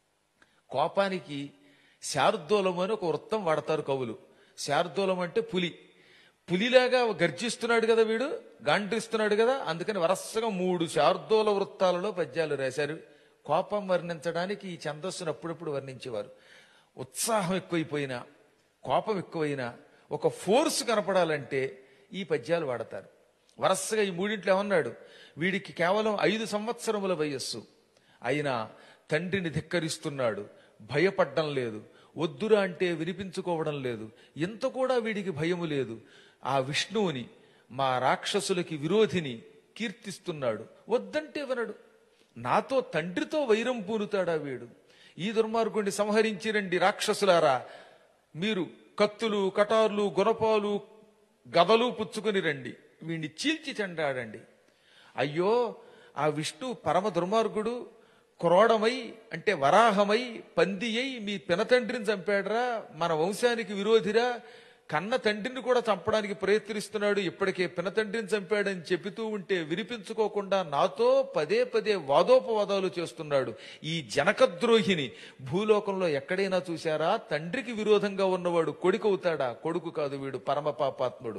కోపానికి శార్దూలం అని ఒక వృత్తం వాడతారు కవులు శార్దూలం అంటే పులి పులిలాగా గర్జిస్తున్నాడు కదా వీడు గాండ్రిస్తున్నాడు కదా అందుకని వరసగా మూడు శార్దూల వృత్తాలలో పద్యాలు రాశారు కోపం వర్ణించడానికి ఈ ఛందస్సును అప్పుడప్పుడు వర్ణించేవారు ఉత్సాహం ఎక్కువైపోయినా కోపం ఎక్కువైనా ఒక ఫోర్స్ కనపడాలంటే ఈ పద్యాలు వాడతారు వరసగా ఈ మూడింట్లో ఏమన్నాడు వీడికి కేవలం ఐదు సంవత్సరముల వయస్సు అయినా తండ్రిని ధిక్కరిస్తున్నాడు భయపడ్డం లేదు వద్దురా అంటే వినిపించుకోవడం లేదు ఇంత కూడా వీడికి భయము లేదు ఆ విష్ణువుని మా రాక్షసులకి విరోధిని కీర్తిస్తున్నాడు వద్దంటే వినడు నాతో తండ్రితో వైరం పూనుతాడా వీడు ఈ దుర్మార్గుడిని సంహరించిరండి రాక్షసులారా మీరు కత్తులు కటార్లు గుణపాలు గదలు పుచ్చుకొని రండి వీడిని చీల్చి చెండాడండి అయ్యో ఆ విష్ణు పరమ దుర్మార్గుడు క్రోడమై అంటే వరాహమై పంది అయి మీ పినతండ్రిని చంపాడరా మన వంశానికి విరోధిరా కన్న తండ్రిని కూడా చంపడానికి ప్రయత్నిస్తున్నాడు ఇప్పటికే పినతండ్రిని చంపాడని చెబుతూ ఉంటే వినిపించుకోకుండా నాతో పదే పదే వాదోపవాదాలు చేస్తున్నాడు ఈ జనకద్రోహిని భూలోకంలో ఎక్కడైనా చూశారా తండ్రికి విరోధంగా ఉన్నవాడు కొడుకు అవుతాడా కొడుకు కాదు వీడు పరమ పాపాత్ముడు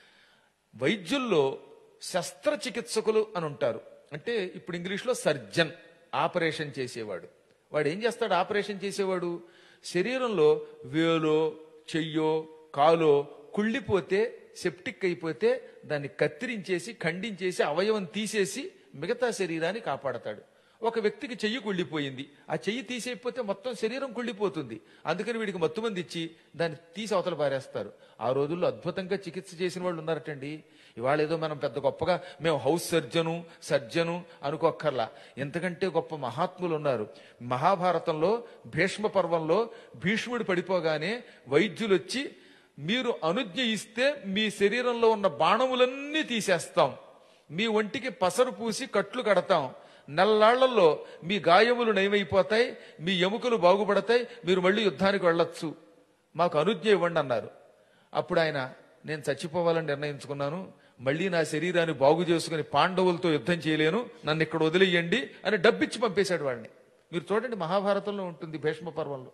వైద్యుల్లో శస్త్రచికిత్సకులు అని ఉంటారు అంటే ఇప్పుడు ఇంగ్లీష్లో సర్జన్ ఆపరేషన్ చేసేవాడు వాడు ఏం చేస్తాడు ఆపరేషన్ చేసేవాడు శరీరంలో వేలో చెయ్యో కాలో కుళ్ళిపోతే సెప్టిక్ అయిపోతే దాన్ని కత్తిరించేసి ఖండించేసి అవయవం తీసేసి మిగతా శరీరాన్ని కాపాడతాడు ఒక వ్యక్తికి చెయ్యి కుళ్ళిపోయింది ఆ చెయ్యి తీసేయకపోతే మొత్తం శరీరం కుళ్ళిపోతుంది అందుకని వీడికి మత్తుమంది ఇచ్చి దాన్ని తీసి అవతల పారేస్తారు ఆ రోజుల్లో అద్భుతంగా చికిత్స చేసిన వాళ్ళు ఉన్నారటండి ఇవాళ ఏదో మనం పెద్ద గొప్పగా మేము హౌస్ సర్జను సర్జను అనుకోక్కర్లా ఎంతకంటే గొప్ప మహాత్ములు ఉన్నారు మహాభారతంలో భీష్మ పర్వంలో భీష్ముడు పడిపోగానే వైద్యులు వచ్చి మీరు అనుజ్ఞ ఇస్తే మీ శరీరంలో ఉన్న బాణములన్నీ తీసేస్తాం మీ ఒంటికి పసరు పూసి కట్లు కడతాం నెల్లాళ్లలో మీ గాయములు నయమైపోతాయి మీ ఎముకలు బాగుపడతాయి మీరు మళ్ళీ యుద్ధానికి వెళ్ళొచ్చు మాకు అనుజ్ఞ ఇవ్వండి అన్నారు అప్పుడు ఆయన నేను చచ్చిపోవాలని నిర్ణయించుకున్నాను మళ్ళీ నా శరీరాన్ని బాగు చేసుకుని పాండవులతో యుద్ధం చేయలేను నన్ను ఇక్కడ వదిలేయండి అని డబ్బిచ్చి పంపేశాడు వాడిని మీరు చూడండి మహాభారతంలో ఉంటుంది భీష్మ పర్వంలో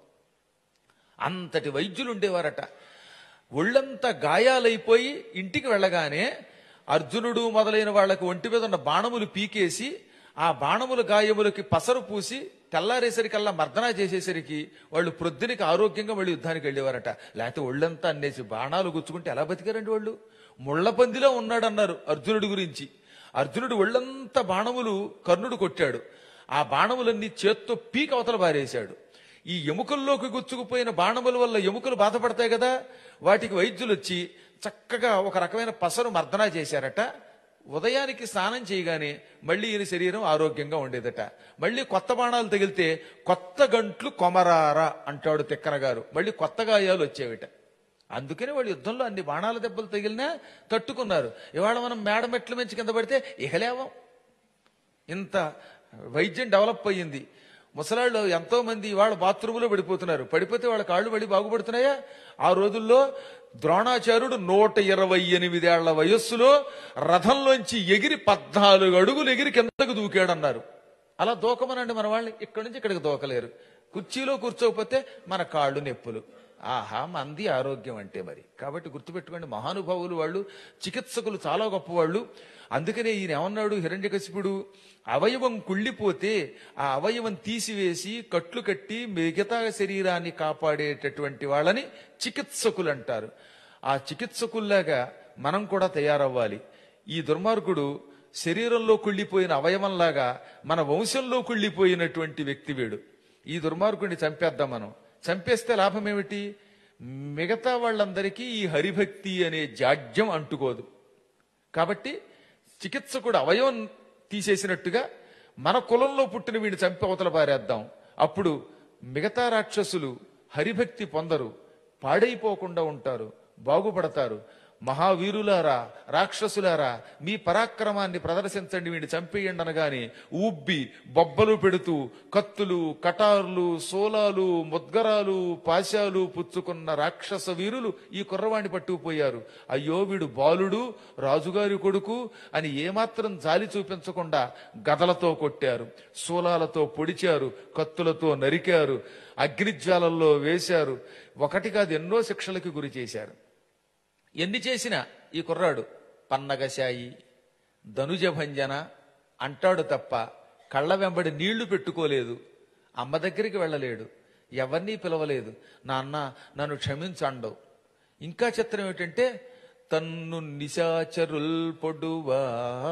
అంతటి వైద్యులు ఉండేవారట ఒళ్ళంతా గాయాలైపోయి ఇంటికి వెళ్ళగానే అర్జునుడు మొదలైన వాళ్లకు ఒంటి మీద ఉన్న బాణములు పీకేసి ఆ బాణముల గాయములకి పసరు పూసి తెల్లారేసరికల్లా మర్దనా చేసేసరికి వాళ్ళు ప్రొద్దునికి ఆరోగ్యంగా మళ్ళీ యుద్ధానికి వెళ్ళేవారట లేకపోతే ఒళ్ళంతా అన్నేసి బాణాలు గుచ్చుకుంటే ఎలా బతికారండి వాళ్ళు ముళ్ళపందిలో ఉన్నాడన్నారు అర్జునుడి గురించి అర్జునుడు ఒళ్ళంతా బాణములు కర్ణుడు కొట్టాడు ఆ బాణములన్నీ చేత్తో పీక అవతల పారేశాడు ఈ ఎముకల్లోకి గుచ్చుకుపోయిన బాణముల వల్ల ఎముకలు బాధపడతాయి కదా వాటికి వైద్యులు వచ్చి చక్కగా ఒక రకమైన పసరు మర్దనా చేశారట ఉదయానికి స్నానం చేయగానే మళ్ళీ ఈయన శరీరం ఆరోగ్యంగా ఉండేదట మళ్ళీ కొత్త బాణాలు తగిలితే కొత్త గంట్లు కొమరారా అంటాడు తిక్కన గారు మళ్ళీ కొత్త గాయాలు వచ్చేవిట అందుకని వాళ్ళు యుద్ధంలో అన్ని బాణాల దెబ్బలు తగిలినా తట్టుకున్నారు ఇవాళ మనం మేడ మెట్ల నుంచి కింద పడితే ఇహలేవం ఇంత వైద్యం డెవలప్ అయ్యింది ముసలాళ్ళు ఎంతో మంది ఇవాళ బాత్రూంలో పడిపోతున్నారు పడిపోతే వాళ్ళ కాళ్ళు మళ్ళీ బాగుపడుతున్నాయా ఆ రోజుల్లో ద్రోణాచార్యుడు నూట ఇరవై ఎనిమిదేళ్ల వయస్సులో రథంలోంచి ఎగిరి పద్నాలుగు అడుగులు ఎగిరి కిందకు దూకాడన్నారు అలా దూకమనండి మన వాళ్ళని ఇక్కడి నుంచి ఇక్కడికి దూకలేరు కుర్చీలో కూర్చోకపోతే మన కాళ్ళు నొప్పులు ఆహా మంది ఆరోగ్యం అంటే మరి కాబట్టి గుర్తుపెట్టుకోండి మహానుభావులు వాళ్ళు చికిత్సకులు చాలా గొప్పవాళ్ళు అందుకనే ఈయన ఏమన్నాడు హిరణ్యకశిపుడు అవయవం కుళ్ళిపోతే ఆ అవయవం తీసివేసి కట్లు కట్టి మిగతా శరీరాన్ని కాపాడేటటువంటి వాళ్ళని చికిత్సకులు అంటారు ఆ చికిత్సకుల్లాగా మనం కూడా తయారవ్వాలి ఈ దుర్మార్గుడు శరీరంలో కుళ్ళిపోయిన అవయవంలాగా మన వంశంలో కుళ్ళిపోయినటువంటి వ్యక్తి వీడు ఈ దుర్మార్గుడిని చంపేద్దాం మనం చంపేస్తే లాభం ఏమిటి మిగతా వాళ్ళందరికీ ఈ హరిభక్తి అనే జాడ్యం అంటుకోదు కాబట్టి చికిత్సకుడు అవయవం తీసేసినట్టుగా మన కులంలో పుట్టిన వీడిని చంపి అవతల పారేద్దాం అప్పుడు మిగతా రాక్షసులు హరిభక్తి పొందరు పాడైపోకుండా ఉంటారు బాగుపడతారు మహావీరులారా రాక్షసులారా మీ పరాక్రమాన్ని ప్రదర్శించండి వీడిని చంపేయండి అనగాని ఉబ్బి బొబ్బలు పెడుతూ కత్తులు కటార్లు సోలాలు ముద్గరాలు పాశాలు పుచ్చుకున్న రాక్షస వీరులు ఈ కుర్రవాణ్ణి పట్టుకుపోయారు అయ్యో వీడు బాలుడు రాజుగారి కొడుకు అని ఏమాత్రం జాలి చూపించకుండా గదలతో కొట్టారు శూలాలతో పొడిచారు కత్తులతో నరికారు అగ్నిజ్వాలల్లో వేశారు ఒకటి కాదు ఎన్నో శిక్షలకి గురి చేశారు ఎన్ని చేసినా ఈ కుర్రాడు పన్నగశాయి ధనుజభంజన అంటాడు తప్ప కళ్ళ వెంబడి నీళ్లు పెట్టుకోలేదు అమ్మ దగ్గరికి వెళ్ళలేడు ఎవరినీ పిలవలేదు నాన్న నన్ను క్షమించండవు ఇంకా చిత్రం ఏమిటంటే తన్ను నిశాచరుల్ పొడువా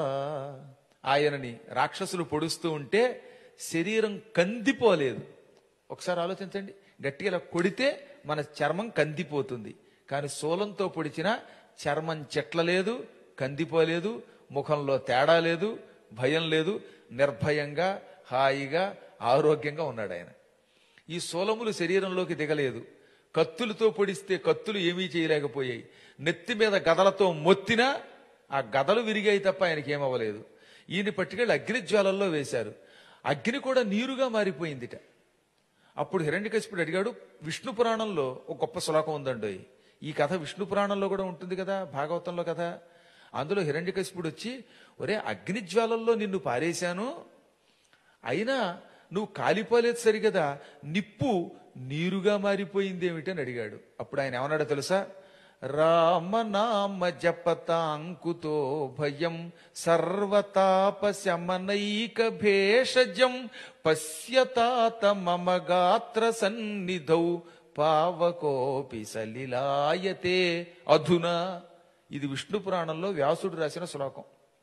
ఆయనని రాక్షసులు పొడుస్తూ ఉంటే శరీరం కందిపోలేదు ఒకసారి ఆలోచించండి గట్టిగా ఇలా కొడితే మన చర్మం కందిపోతుంది కానీ శూలంతో పొడిచిన చర్మం చెట్లలేదు కందిపోలేదు ముఖంలో తేడా లేదు భయం లేదు నిర్భయంగా హాయిగా ఆరోగ్యంగా ఉన్నాడు ఆయన ఈ శూలములు శరీరంలోకి దిగలేదు కత్తులతో పొడిస్తే కత్తులు ఏమీ చేయలేకపోయాయి నెత్తి మీద గదలతో మొత్తినా ఆ గదలు విరిగాయి తప్ప ఆయనకి ఏమవ్వలేదు ఈయన పట్టుకెళ్ళి అగ్నిజ్వాలల్లో వేశారు అగ్ని కూడా నీరుగా మారిపోయిందిట అప్పుడు హిరణ్యకశిపుడు అడిగాడు విష్ణు పురాణంలో ఒక గొప్ప శ్లోకం ఉందండి ఈ కథ విష్ణు పురాణంలో కూడా ఉంటుంది కదా భాగవతంలో కథ అందులో హిరణ్యకశిపుడు వచ్చి ఒరే అగ్నిజ్వాలల్లో నిన్ను పారేశాను అయినా నువ్వు కాలిపోలేదు సరిగదా నిప్పు నీరుగా మారిపోయింది ఏమిటని అడిగాడు అప్పుడు ఆయన ఏమన్నాడో తెలుసా రామనామ జపతాంకుతో భయం సర్వతాపశమనైక భేషజం పశ్యతాత మమ గాత్ర సన్నిధౌ పావకోపి సలిలాయతే అధునా ఇది విష్ణు పురాణంలో వ్యాసుడు రాసిన శ్లోకం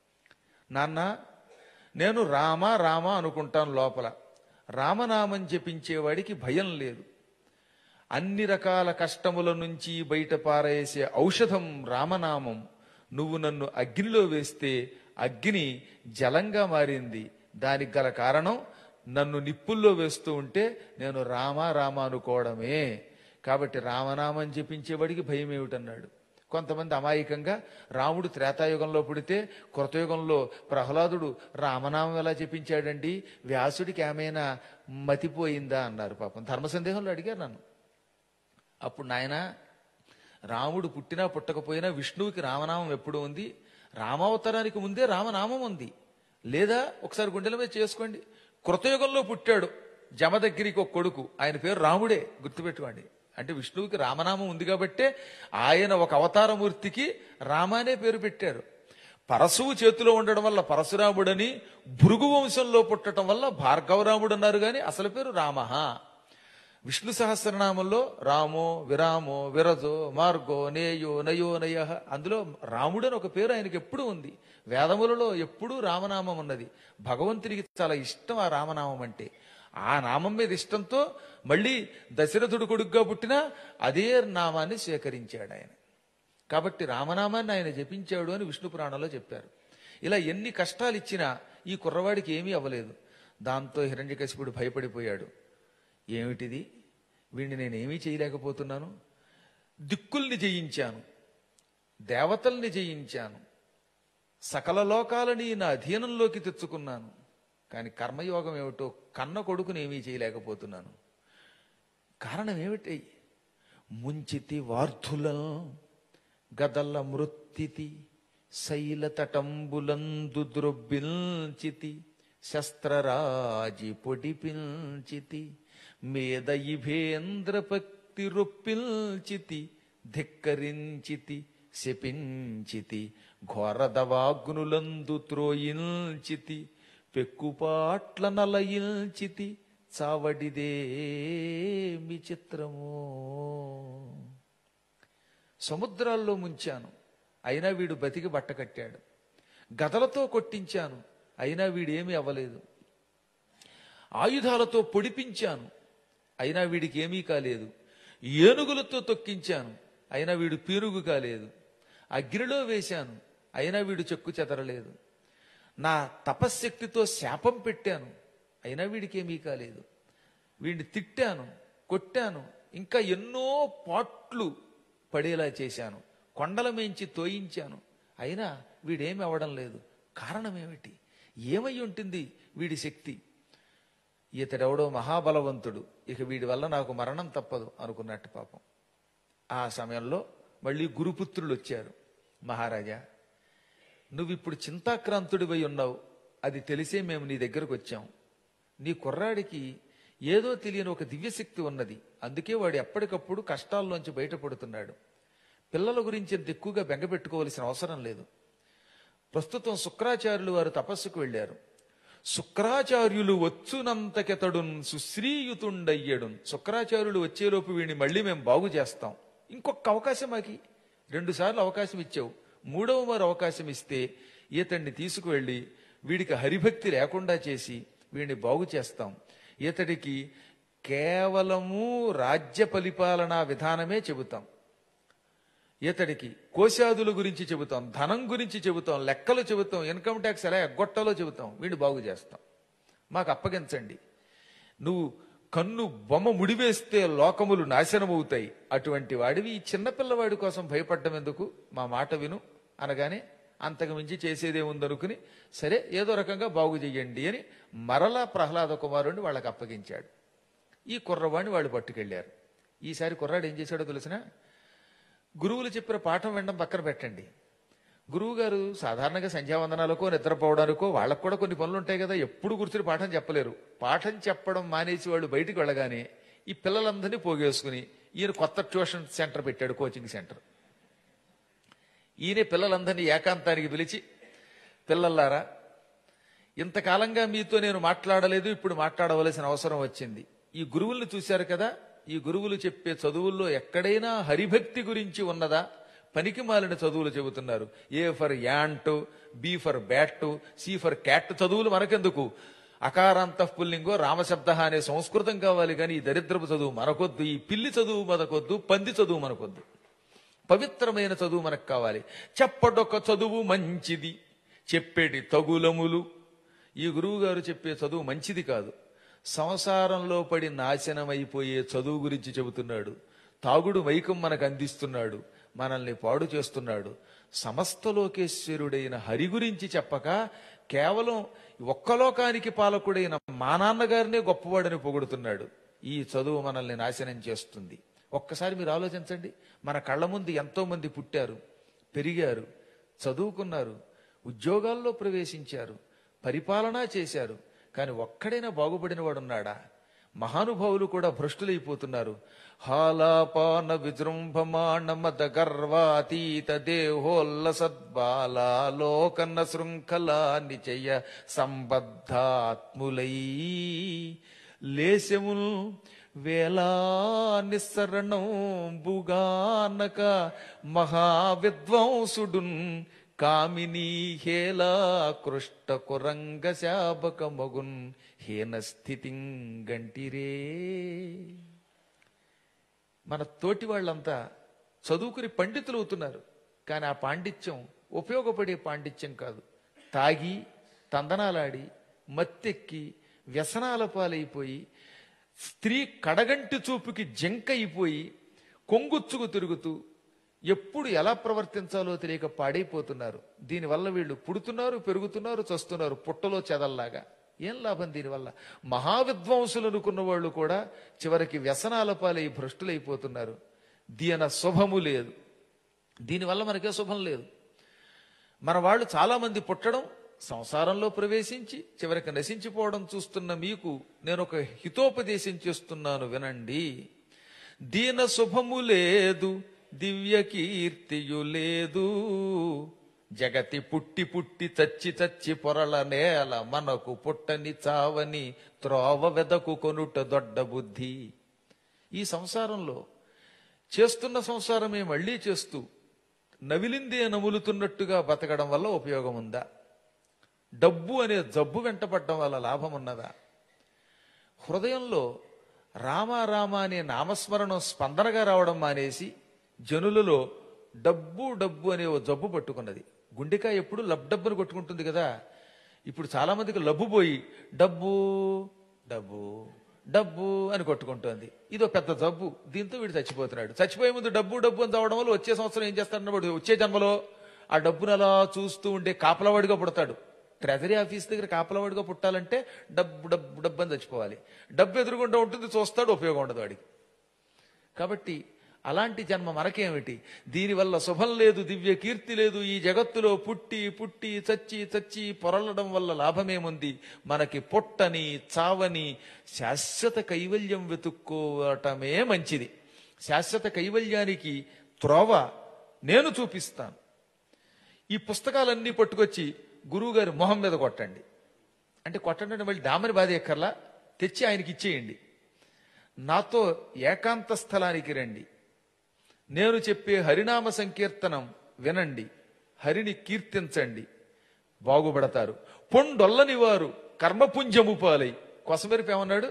నాన్న నేను రామ రామ అనుకుంటాను లోపల రామనామం జపించేవాడికి భయం లేదు అన్ని రకాల కష్టముల నుంచి బయట పారేసే ఔషధం రామనామం నువ్వు నన్ను అగ్నిలో వేస్తే అగ్ని జలంగా మారింది దానికి గల కారణం నన్ను నిప్పుల్లో వేస్తూ ఉంటే నేను రామ రామ అనుకోవడమే కాబట్టి రామనామం జపించేవాడికి భయం ఏమిటన్నాడు కొంతమంది అమాయకంగా రాముడు త్రేతాయుగంలో పుడితే కృతయుగంలో ప్రహ్లాదుడు రామనామం ఎలా జపించాడండి వ్యాసుడికి ఏమైనా మతిపోయిందా అన్నారు పాపం ధర్మ సందేహంలో అడిగారు నన్ను అప్పుడు నాయన రాముడు పుట్టినా పుట్టకపోయినా విష్ణువుకి రామనామం ఎప్పుడు ఉంది రామావతారానికి ముందే రామనామం ఉంది లేదా ఒకసారి గుండెల మీద చేసుకోండి కృతయుగంలో పుట్టాడు జమ దగ్గరికి ఒక కొడుకు ఆయన పేరు రాముడే గుర్తుపెట్టుకోండి అంటే విష్ణువుకి రామనామం ఉంది కాబట్టే ఆయన ఒక అవతారమూర్తికి రామానే పేరు పెట్టారు పరశువు చేతిలో ఉండడం వల్ల పరశురాముడని భృగు వంశంలో పుట్టడం వల్ల భార్గవరాముడు అన్నారు గాని అసలు పేరు రామహ విష్ణు సహస్రనామంలో రామో విరామో విరజో మార్గో నేయో నయో నయ అందులో రాముడు అని ఒక పేరు ఆయనకి ఎప్పుడూ ఉంది వేదములలో ఎప్పుడూ రామనామం ఉన్నది భగవంతునికి చాలా ఇష్టం ఆ రామనామం అంటే ఆ నామం మీద ఇష్టంతో మళ్ళీ దశరథుడు కొడుకుగా పుట్టినా అదే నామాన్ని స్వీకరించాడు ఆయన కాబట్టి రామనామాన్ని ఆయన జపించాడు అని విష్ణు పురాణంలో చెప్పారు ఇలా ఎన్ని కష్టాలు ఇచ్చినా ఈ కుర్రవాడికి ఏమీ అవ్వలేదు దాంతో హిరణ్యకశిపుడు భయపడిపోయాడు ఏమిటిది వీడిని నేనేమీ చేయలేకపోతున్నాను దిక్కుల్ని జయించాను దేవతల్ని జయించాను సకల లోకాలని నా అధీనంలోకి తెచ్చుకున్నాను కానీ కర్మయోగం ఏమిటో కన్న కొడుకుని ఏమీ చేయలేకపోతున్నాను కారణం ఏమిటి ముంచితి వార్ధుల గదల మృత్తితి శైల తటంబులందు ద్రొబ్బిల్చితి శస్త్రరాజి పొడిపించితి మేద ఇభేంద్ర భక్తి రొప్పిల్చితి ధిక్కరించితి శపించితి ఘోరదవాగ్నులందు త్రోయిల్చితి పెక్కుపాట్ల నలయిల్చితి చావడిదే చిత్రము సముద్రాల్లో ముంచాను అయినా వీడు బతికి బట్ట కట్టాడు గదలతో కొట్టించాను అయినా వీడేమీ అవ్వలేదు ఆయుధాలతో పొడిపించాను అయినా వీడికి ఏమీ కాలేదు ఏనుగులతో తొక్కించాను అయినా వీడు పీరుగు కాలేదు అగ్నిలో వేశాను అయినా వీడు చెక్కు చెదరలేదు నా తపశ్శక్తితో శాపం పెట్టాను అయినా వీడికి ఏమీ కాలేదు వీడిని తిట్టాను కొట్టాను ఇంకా ఎన్నో పాట్లు పడేలా చేశాను కొండల మేంచి తోయించాను అయినా వీడేమి అవ్వడం లేదు కారణం ఏమిటి ఏమై ఉంటుంది వీడి శక్తి ఇతడెవడో మహాబలవంతుడు ఇక వీడి వల్ల నాకు మరణం తప్పదు అనుకున్నట్టు పాపం ఆ సమయంలో మళ్ళీ గురుపుత్రులు వచ్చారు మహారాజా నువ్విప్పుడు చింతాక్రాంతుడివై ఉన్నావు అది తెలిసే మేము నీ దగ్గరకు వచ్చాం నీ కుర్రాడికి ఏదో తెలియని ఒక దివ్యశక్తి ఉన్నది అందుకే వాడు ఎప్పటికప్పుడు కష్టాల్లోంచి బయటపడుతున్నాడు పిల్లల గురించి అంత ఎక్కువగా బెంగపెట్టుకోవలసిన అవసరం లేదు ప్రస్తుతం శుక్రాచార్యులు వారు తపస్సుకు వెళ్ళారు శుక్రాచార్యులు వచ్చునంతకెతడున్ సుశ్రీయుతుండయ్యడున్ శుక్రాచార్యులు వచ్చేలోపు వీడిని మళ్ళీ మేము బాగు చేస్తాం ఇంకొక అవకాశం మాకి రెండు సార్లు అవకాశం ఇచ్చావు మూడవ మారు అవకాశం ఇస్తే ఈతడిని తీసుకువెళ్ళి వీడికి హరిభక్తి లేకుండా చేసి వీడిని బాగు చేస్తాం ఈతడికి కేవలము రాజ్య పరిపాలనా విధానమే చెబుతాం ఇతడికి కోశాదుల గురించి చెబుతాం ధనం గురించి చెబుతాం లెక్కలు చెబుతాం ఇన్కమ్ ట్యాక్స్ ఎలా ఎగ్గొట్టాలో చెబుతాం వీడిని బాగు చేస్తాం మాకు అప్పగించండి నువ్వు కన్ను బొమ్మ ముడివేస్తే లోకములు నాశనమవుతాయి అటువంటి వాడివి ఈ చిన్నపిల్లవాడి కోసం భయపడ్డం ఎందుకు మా మాట విను అనగానే అంతకు మించి చేసేదేముందనుకుని సరే ఏదో రకంగా బాగు చెయ్యండి అని మరలా ప్రహ్లాద కుమారుడిని వాళ్ళకి అప్పగించాడు ఈ కుర్రవాడిని వాళ్ళు పట్టుకెళ్లారు ఈసారి కుర్రాడు ఏం చేశాడో తెలిసిన గురువులు చెప్పిన పాఠం వినడం పక్కన పెట్టండి గురువు గారు సాధారణంగా సంధ్యావందనాలకో నిద్రపోవడానికో వాళ్ళకు కూడా కొన్ని పనులు ఉంటాయి కదా ఎప్పుడు కూర్చుని పాఠం చెప్పలేరు పాఠం చెప్పడం మానేసి వాళ్ళు బయటికి వెళ్ళగానే ఈ పిల్లలందరినీ పోగేసుకుని ఈయన కొత్త ట్యూషన్ సెంటర్ పెట్టాడు కోచింగ్ సెంటర్ ఈయన పిల్లలందరినీ ఏకాంతానికి పిలిచి పిల్లల్లారా ఇంతకాలంగా మీతో నేను మాట్లాడలేదు ఇప్పుడు మాట్లాడవలసిన అవసరం వచ్చింది ఈ గురువుల్ని చూశారు కదా ఈ గురువులు చెప్పే చదువుల్లో ఎక్కడైనా హరిభక్తి గురించి ఉన్నదా పనికి మాలిన చదువులు చెబుతున్నారు A for ant B for bat C for cat చదువులు మనకెందుకు అకారాంత పుల్లింగో రామశబ్ద అనే సంస్కృతం కావాలి కానీ ఈ దరిద్రపు చదువు మనకొద్దు ఈ పిల్లి చదువు మనకొద్దు పంది చదువు మనకొద్దు పవిత్రమైన చదువు మనకు కావాలి చెప్పడొక చదువు మంచిది చెప్పేటి తగులములు ఈ గురువు గారు చెప్పే చదువు మంచిది కాదు సంసారంలో పడి నాశనమైపోయే చదువు గురించి చెబుతున్నాడు తాగుడు మైకం మనకు అందిస్తున్నాడు మనల్ని పాడు చేస్తున్నాడు సమస్త లోకేశ్వరుడైన హరి గురించి చెప్పక కేవలం ఒక్క లోకానికి పాలకుడైన మా నాన్నగారినే గొప్పవాడని పొగుడుతున్నాడు ఈ చదువు మనల్ని నాశనం చేస్తుంది ఒక్కసారి మీరు ఆలోచించండి మన కళ్ళ ముందు ఎంతో మంది పుట్టారు పెరిగారు చదువుకున్నారు ఉద్యోగాల్లో ప్రవేశించారు పరిపాలన చేశారు కానీ ఒక్కడైనా బాగుపడిన వాడున్నాడా మహానుభావులు కూడా భ్రష్టులైపోతున్నారు హాలాపాన విజృంభమాణ మద గర్వాతీత దేహోల్ల సద్బాలోకన్న శృంఖల నిచయ సంబద్ధాత్ములై లేశముల్ వేలా నిస్సరణం బుగానక మహావిద్వాంసుడున్ కామిని హేలా కృష్ట కురంగ శాపక మగున్ హీన స్థితిం గంటిరే మన తోటి వాళ్ళంతా చదువుకుని పండితులు అవుతున్నారు కానీ ఆ పాండిత్యం ఉపయోగపడే పాండిత్యం కాదు తాగి తందనాలాడి మత్తెక్కి వ్యసనాల పాలైపోయి స్త్రీ కడగంటి చూపుకి జంకైపోయి కొంగుచ్చుకు తిరుగుతూ ఎప్పుడు ఎలా ప్రవర్తించాలో తెలియక పాడైపోతున్నారు దీనివల్ల వీళ్ళు పుడుతున్నారు పెరుగుతున్నారు చస్తున్నారు పుట్టలో చెదల్లాగా ఏం లాభం దీనివల్ల మహావిద్వాంసులు అనుకున్న వాళ్ళు కూడా చివరికి వ్యసనాల పాలై భ్రష్టులైపోతున్నారు దీని శుభము లేదు దీనివల్ల మనకే శుభం లేదు మన వాళ్ళు చాలా మంది పుట్టడం సంసారంలో ప్రవేశించి చివరికి నశించిపోవడం చూస్తున్న మీకు నేను ఒక హితోపదేశం చేస్తున్నాను వినండి దీన శుభము లేదు దివ్య కీర్తియు లేదు జగతి పుట్టి పుట్టి చచ్చి చచ్చి పొరల నేల మనకు పుట్టని చావని త్రోవ వెదకు కొనుట దొడ్డ బుద్ధి ఈ సంసారంలో చేస్తున్న సంసారమే మళ్ళీ చేస్తూ నవిలిందే నములుతున్నట్టుగా బతకడం వల్ల ఉపయోగం ఉందా డబ్బు అనే జబ్బు వెంటపడడం వల్ల లాభం ఉన్నదా హృదయంలో రామ రామ అనే నామస్మరణం స్పందనగా రావడం మానేసి జనులలో డబ్బు డబ్బు అనే ఓ జబ్బు పట్టుకున్నది గుండెకాయ ఎప్పుడు లబ్ డబ్బును కొట్టుకుంటుంది కదా ఇప్పుడు చాలా మందికి లబ్బు పోయి డబ్బు డబ్బు డబ్బు అని కొట్టుకుంటోంది ఇదో పెద్ద జబ్బు దీంతో వీడు చచ్చిపోతున్నాడు చచ్చిపోయే ముందు డబ్బు డబ్బు అని చదవడం వల్ల వచ్చే సంవత్సరం ఏం చేస్తాడన్నప్పుడు వచ్చే జన్మలో ఆ డబ్బును అలా చూస్తూ ఉండే కాపలవాడిగా పుడతాడు ట్రెజరీ ఆఫీస్ దగ్గర కాపలవాడిగా పుట్టాలంటే డబ్బు డబ్బు డబ్బు అని చచ్చిపోవాలి డబ్బు ఎదురుగుండా ఉంటుంది చూస్తాడు ఉపయోగం ఉండదు వాడికి కాబట్టి అలాంటి జన్మ మనకేమిటి దీనివల్ల శుభం లేదు దివ్య కీర్తి లేదు ఈ జగత్తులో పుట్టి పుట్టి చచ్చి చచ్చి పొరలడం వల్ల లాభమేముంది మనకి పొట్టని చావని శాశ్వత కైవల్యం వెతుక్కోవటమే మంచిది శాశ్వత కైవల్యానికి త్రోవ నేను చూపిస్తాను ఈ పుస్తకాలన్నీ పట్టుకొచ్చి గురువుగారి మొహం మీద కొట్టండి అంటే కొట్టండి అంటే మళ్ళీ దామని బాధ ఎక్కర్లా తెచ్చి ఆయనకి ఇచ్చేయండి నాతో ఏకాంత స్థలానికి రండి నేను చెప్పే హరినామ సంకీర్తనం వినండి హరిని కీర్తించండి బాగుపడతారు పొండొల్లని వారు కర్మపుంజము పాలై కొసమెరిపి ఏమన్నాడు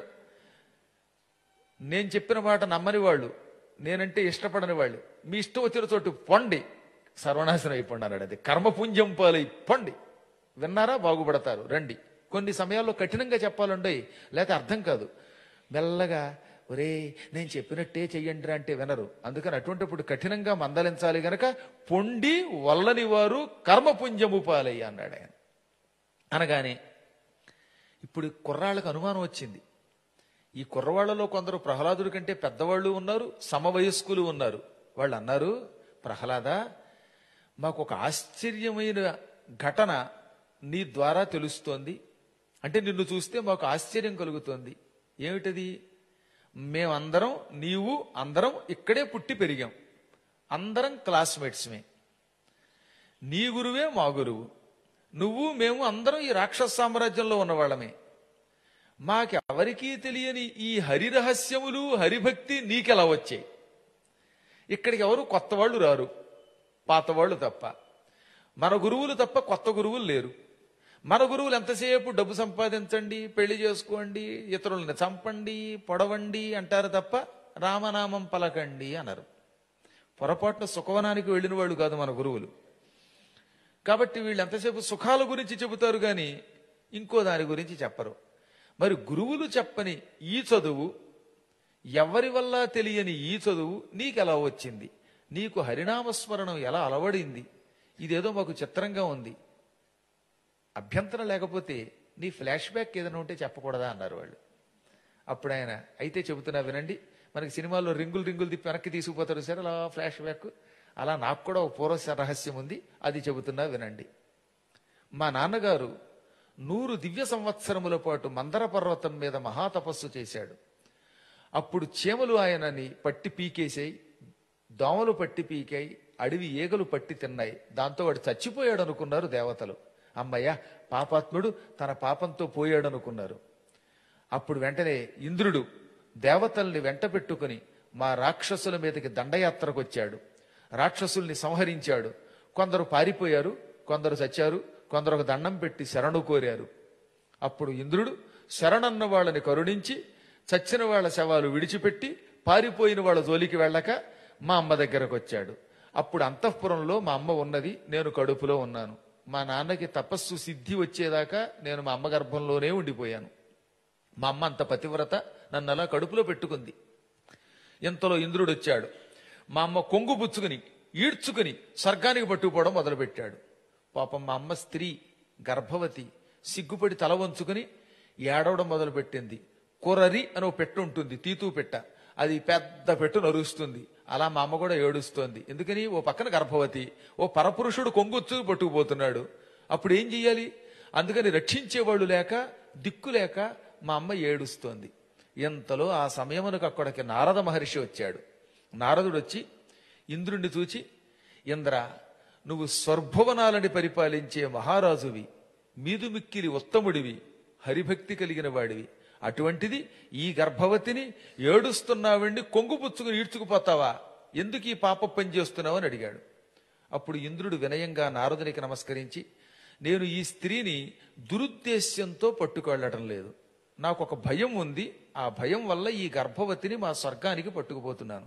నేను చెప్పిన మాట నమ్మని వాళ్ళు నేనంటే ఇష్టపడని వాళ్ళు మీ ఇష్టం వచ్చిన చోటు పొండి సర్వనాశనం అయిపోండి అన్నాడు అది కర్మపుంజం పాలై పొండి విన్నారా బాగుపడతారు రండి కొన్ని సమయాల్లో కఠినంగా చెప్పాలండి లేక అర్థం కాదు మెల్లగా ఒరే నేను చెప్పినట్టే చెయ్యండి రా అంటే వినరు అందుకని అటువంటిప్పుడు కఠినంగా మందలించాలి గనక పొండి వల్లని వారు కర్మపుంజము పాలై అన్నాడు ఆయన అనగానే ఇప్పుడు కుర్రాళ్ళకు అనుమానం వచ్చింది ఈ కుర్రవాళ్లలో కొందరు ప్రహ్లాదుడి కంటే పెద్దవాళ్ళు ఉన్నారు సమవయస్కులు ఉన్నారు వాళ్ళు అన్నారు ప్రహ్లాద మాకు ఒక ఆశ్చర్యమైన ఘటన నీ ద్వారా తెలుస్తోంది అంటే నిన్ను చూస్తే మాకు ఆశ్చర్యం కలుగుతోంది ఏమిటది మేమందరం నీవు అందరం ఇక్కడే పుట్టి పెరిగాం అందరం క్లాస్మేట్స్మే నీ గురువే మా గురువు నువ్వు మేము అందరం ఈ రాక్షస సామ్రాజ్యంలో ఉన్నవాళ్ళమే మాకెవరికీ తెలియని ఈ హరి రహస్యములు హరిభక్తి నీకెలా వచ్చాయి ఇక్కడికి ఎవరు కొత్త వాళ్ళు రారు పాత వాళ్ళు తప్ప మన గురువులు తప్ప కొత్త గురువులు లేరు మన గురువులు ఎంతసేపు డబ్బు సంపాదించండి పెళ్లి చేసుకోండి ఇతరులను చంపండి పొడవండి అంటారు తప్ప రామనామం పలకండి అన్నారు పొరపాటున సుఖవనానికి వెళ్ళిన వాళ్ళు కాదు మన గురువులు కాబట్టి వీళ్ళు ఎంతసేపు సుఖాల గురించి చెబుతారు కానీ ఇంకో దాని గురించి చెప్పరు మరి గురువులు చెప్పని ఈ చదువు ఎవరి వల్ల తెలియని ఈ చదువు నీకెలా వచ్చింది నీకు హరినామస్మరణం ఎలా అలవడింది ఇదేదో మాకు చిత్రంగా ఉంది అభ్యంతరం లేకపోతే నీ ఫ్లాష్ బ్యాక్ ఏదైనా ఉంటే చెప్పకూడదా అన్నారు వాళ్ళు అప్పుడు ఆయన అయితే చెబుతున్నా వినండి మనకి సినిమాల్లో రింగులు రింగులు తిప్పి వెనక్కి తీసుకుపోతారు సార్ అలా ఫ్లాష్ బ్యాక్ అలా నాకు కూడా ఒక పూర్వ రహస్యం ఉంది అది చెబుతున్నా వినండి మా నాన్నగారు నూరు దివ్య సంవత్సరముల పాటు మందర పర్వతం మీద మహాతపస్సు చేశాడు అప్పుడు చీమలు ఆయనని పట్టి పీకేసాయి దోమలు పట్టి పీకాయి అడవి ఈగలు పట్టి తిన్నాయి దాంతో వాడు చచ్చిపోయాడు అనుకున్నారు దేవతలు అమ్మయ్య పాపాత్ముడు తన పాపంతో పోయాడు అనుకున్నారు అప్పుడు వెంటనే ఇంద్రుడు దేవతల్ని వెంట పెట్టుకుని మా రాక్షసుల మీదకి దండయాత్రకు వచ్చాడు రాక్షసుల్ని సంహరించాడు కొందరు పారిపోయారు కొందరు చచ్చారు కొందరు ఒక దండం పెట్టి శరణు కోరారు అప్పుడు ఇంద్రుడు శరణన్న వాళ్ళని కరుణించి చచ్చిన వాళ్ళ శవాలు విడిచిపెట్టి పారిపోయిన వాళ్ళ జోలికి వెళ్ళక మా అమ్మ దగ్గరకు వచ్చాడు అప్పుడు అంతఃపురంలో మా అమ్మ ఉన్నది నేను కడుపులో ఉన్నాను మా నాన్నకి తపస్సు సిద్ధి వచ్చేదాకా నేను మా అమ్మ గర్భంలోనే ఉండిపోయాను మా అమ్మ అంత పతివ్రత నన్ను అలా కడుపులో పెట్టుకుంది ఇంతలో ఇంద్రుడు వచ్చాడు మా అమ్మ కొంగు పుచ్చుకుని ఈడ్చుకుని స్వర్గానికి పట్టుకుపోవడం మొదలుపెట్టాడు పాపం మా అమ్మ స్త్రీ గర్భవతి సిగ్గుపడి తల వంచుకుని ఏడవడం మొదలుపెట్టింది కొరరి అని ఒక పెట్టు ఉంటుంది తీతూ పెట్ట అది పెద్ద పెట్టు నరుస్తుంది అలా మా అమ్మ కూడా ఏడుస్తోంది ఎందుకని ఓ పక్కన గర్భవతి ఓ పరపురుషుడు కొంగొచ్చు పట్టుకుపోతున్నాడు అప్పుడు ఏం చెయ్యాలి అందుకని రక్షించేవాళ్ళు లేక దిక్కు లేక మా అమ్మ ఏడుస్తోంది ఇంతలో ఆ సమయమునకు అక్కడికి నారద మహర్షి వచ్చాడు నారదుడు వచ్చి ఇంద్రుణ్ణి చూచి ఇంద్ర నువ్వు స్వర్భువనాలని పరిపాలించే మహారాజువి మీదు మిక్కిలి ఉత్తముడివి హరిభక్తి కలిగిన వాడివి అటువంటిది ఈ గర్భవతిని ఏడుస్తున్నావండి కొంగు పుచ్చుకుని ఈడ్చుకుపోతావా ఎందుకు ఈ పాప పని చేస్తున్నావు అని అడిగాడు అప్పుడు ఇంద్రుడు వినయంగా నారదునికి నమస్కరించి నేను ఈ స్త్రీని దురుద్దేశ్యంతో పట్టుకెళ్ళటం లేదు నాకు ఒక భయం ఉంది ఆ భయం వల్ల ఈ గర్భవతిని మా స్వర్గానికి పట్టుకుపోతున్నాను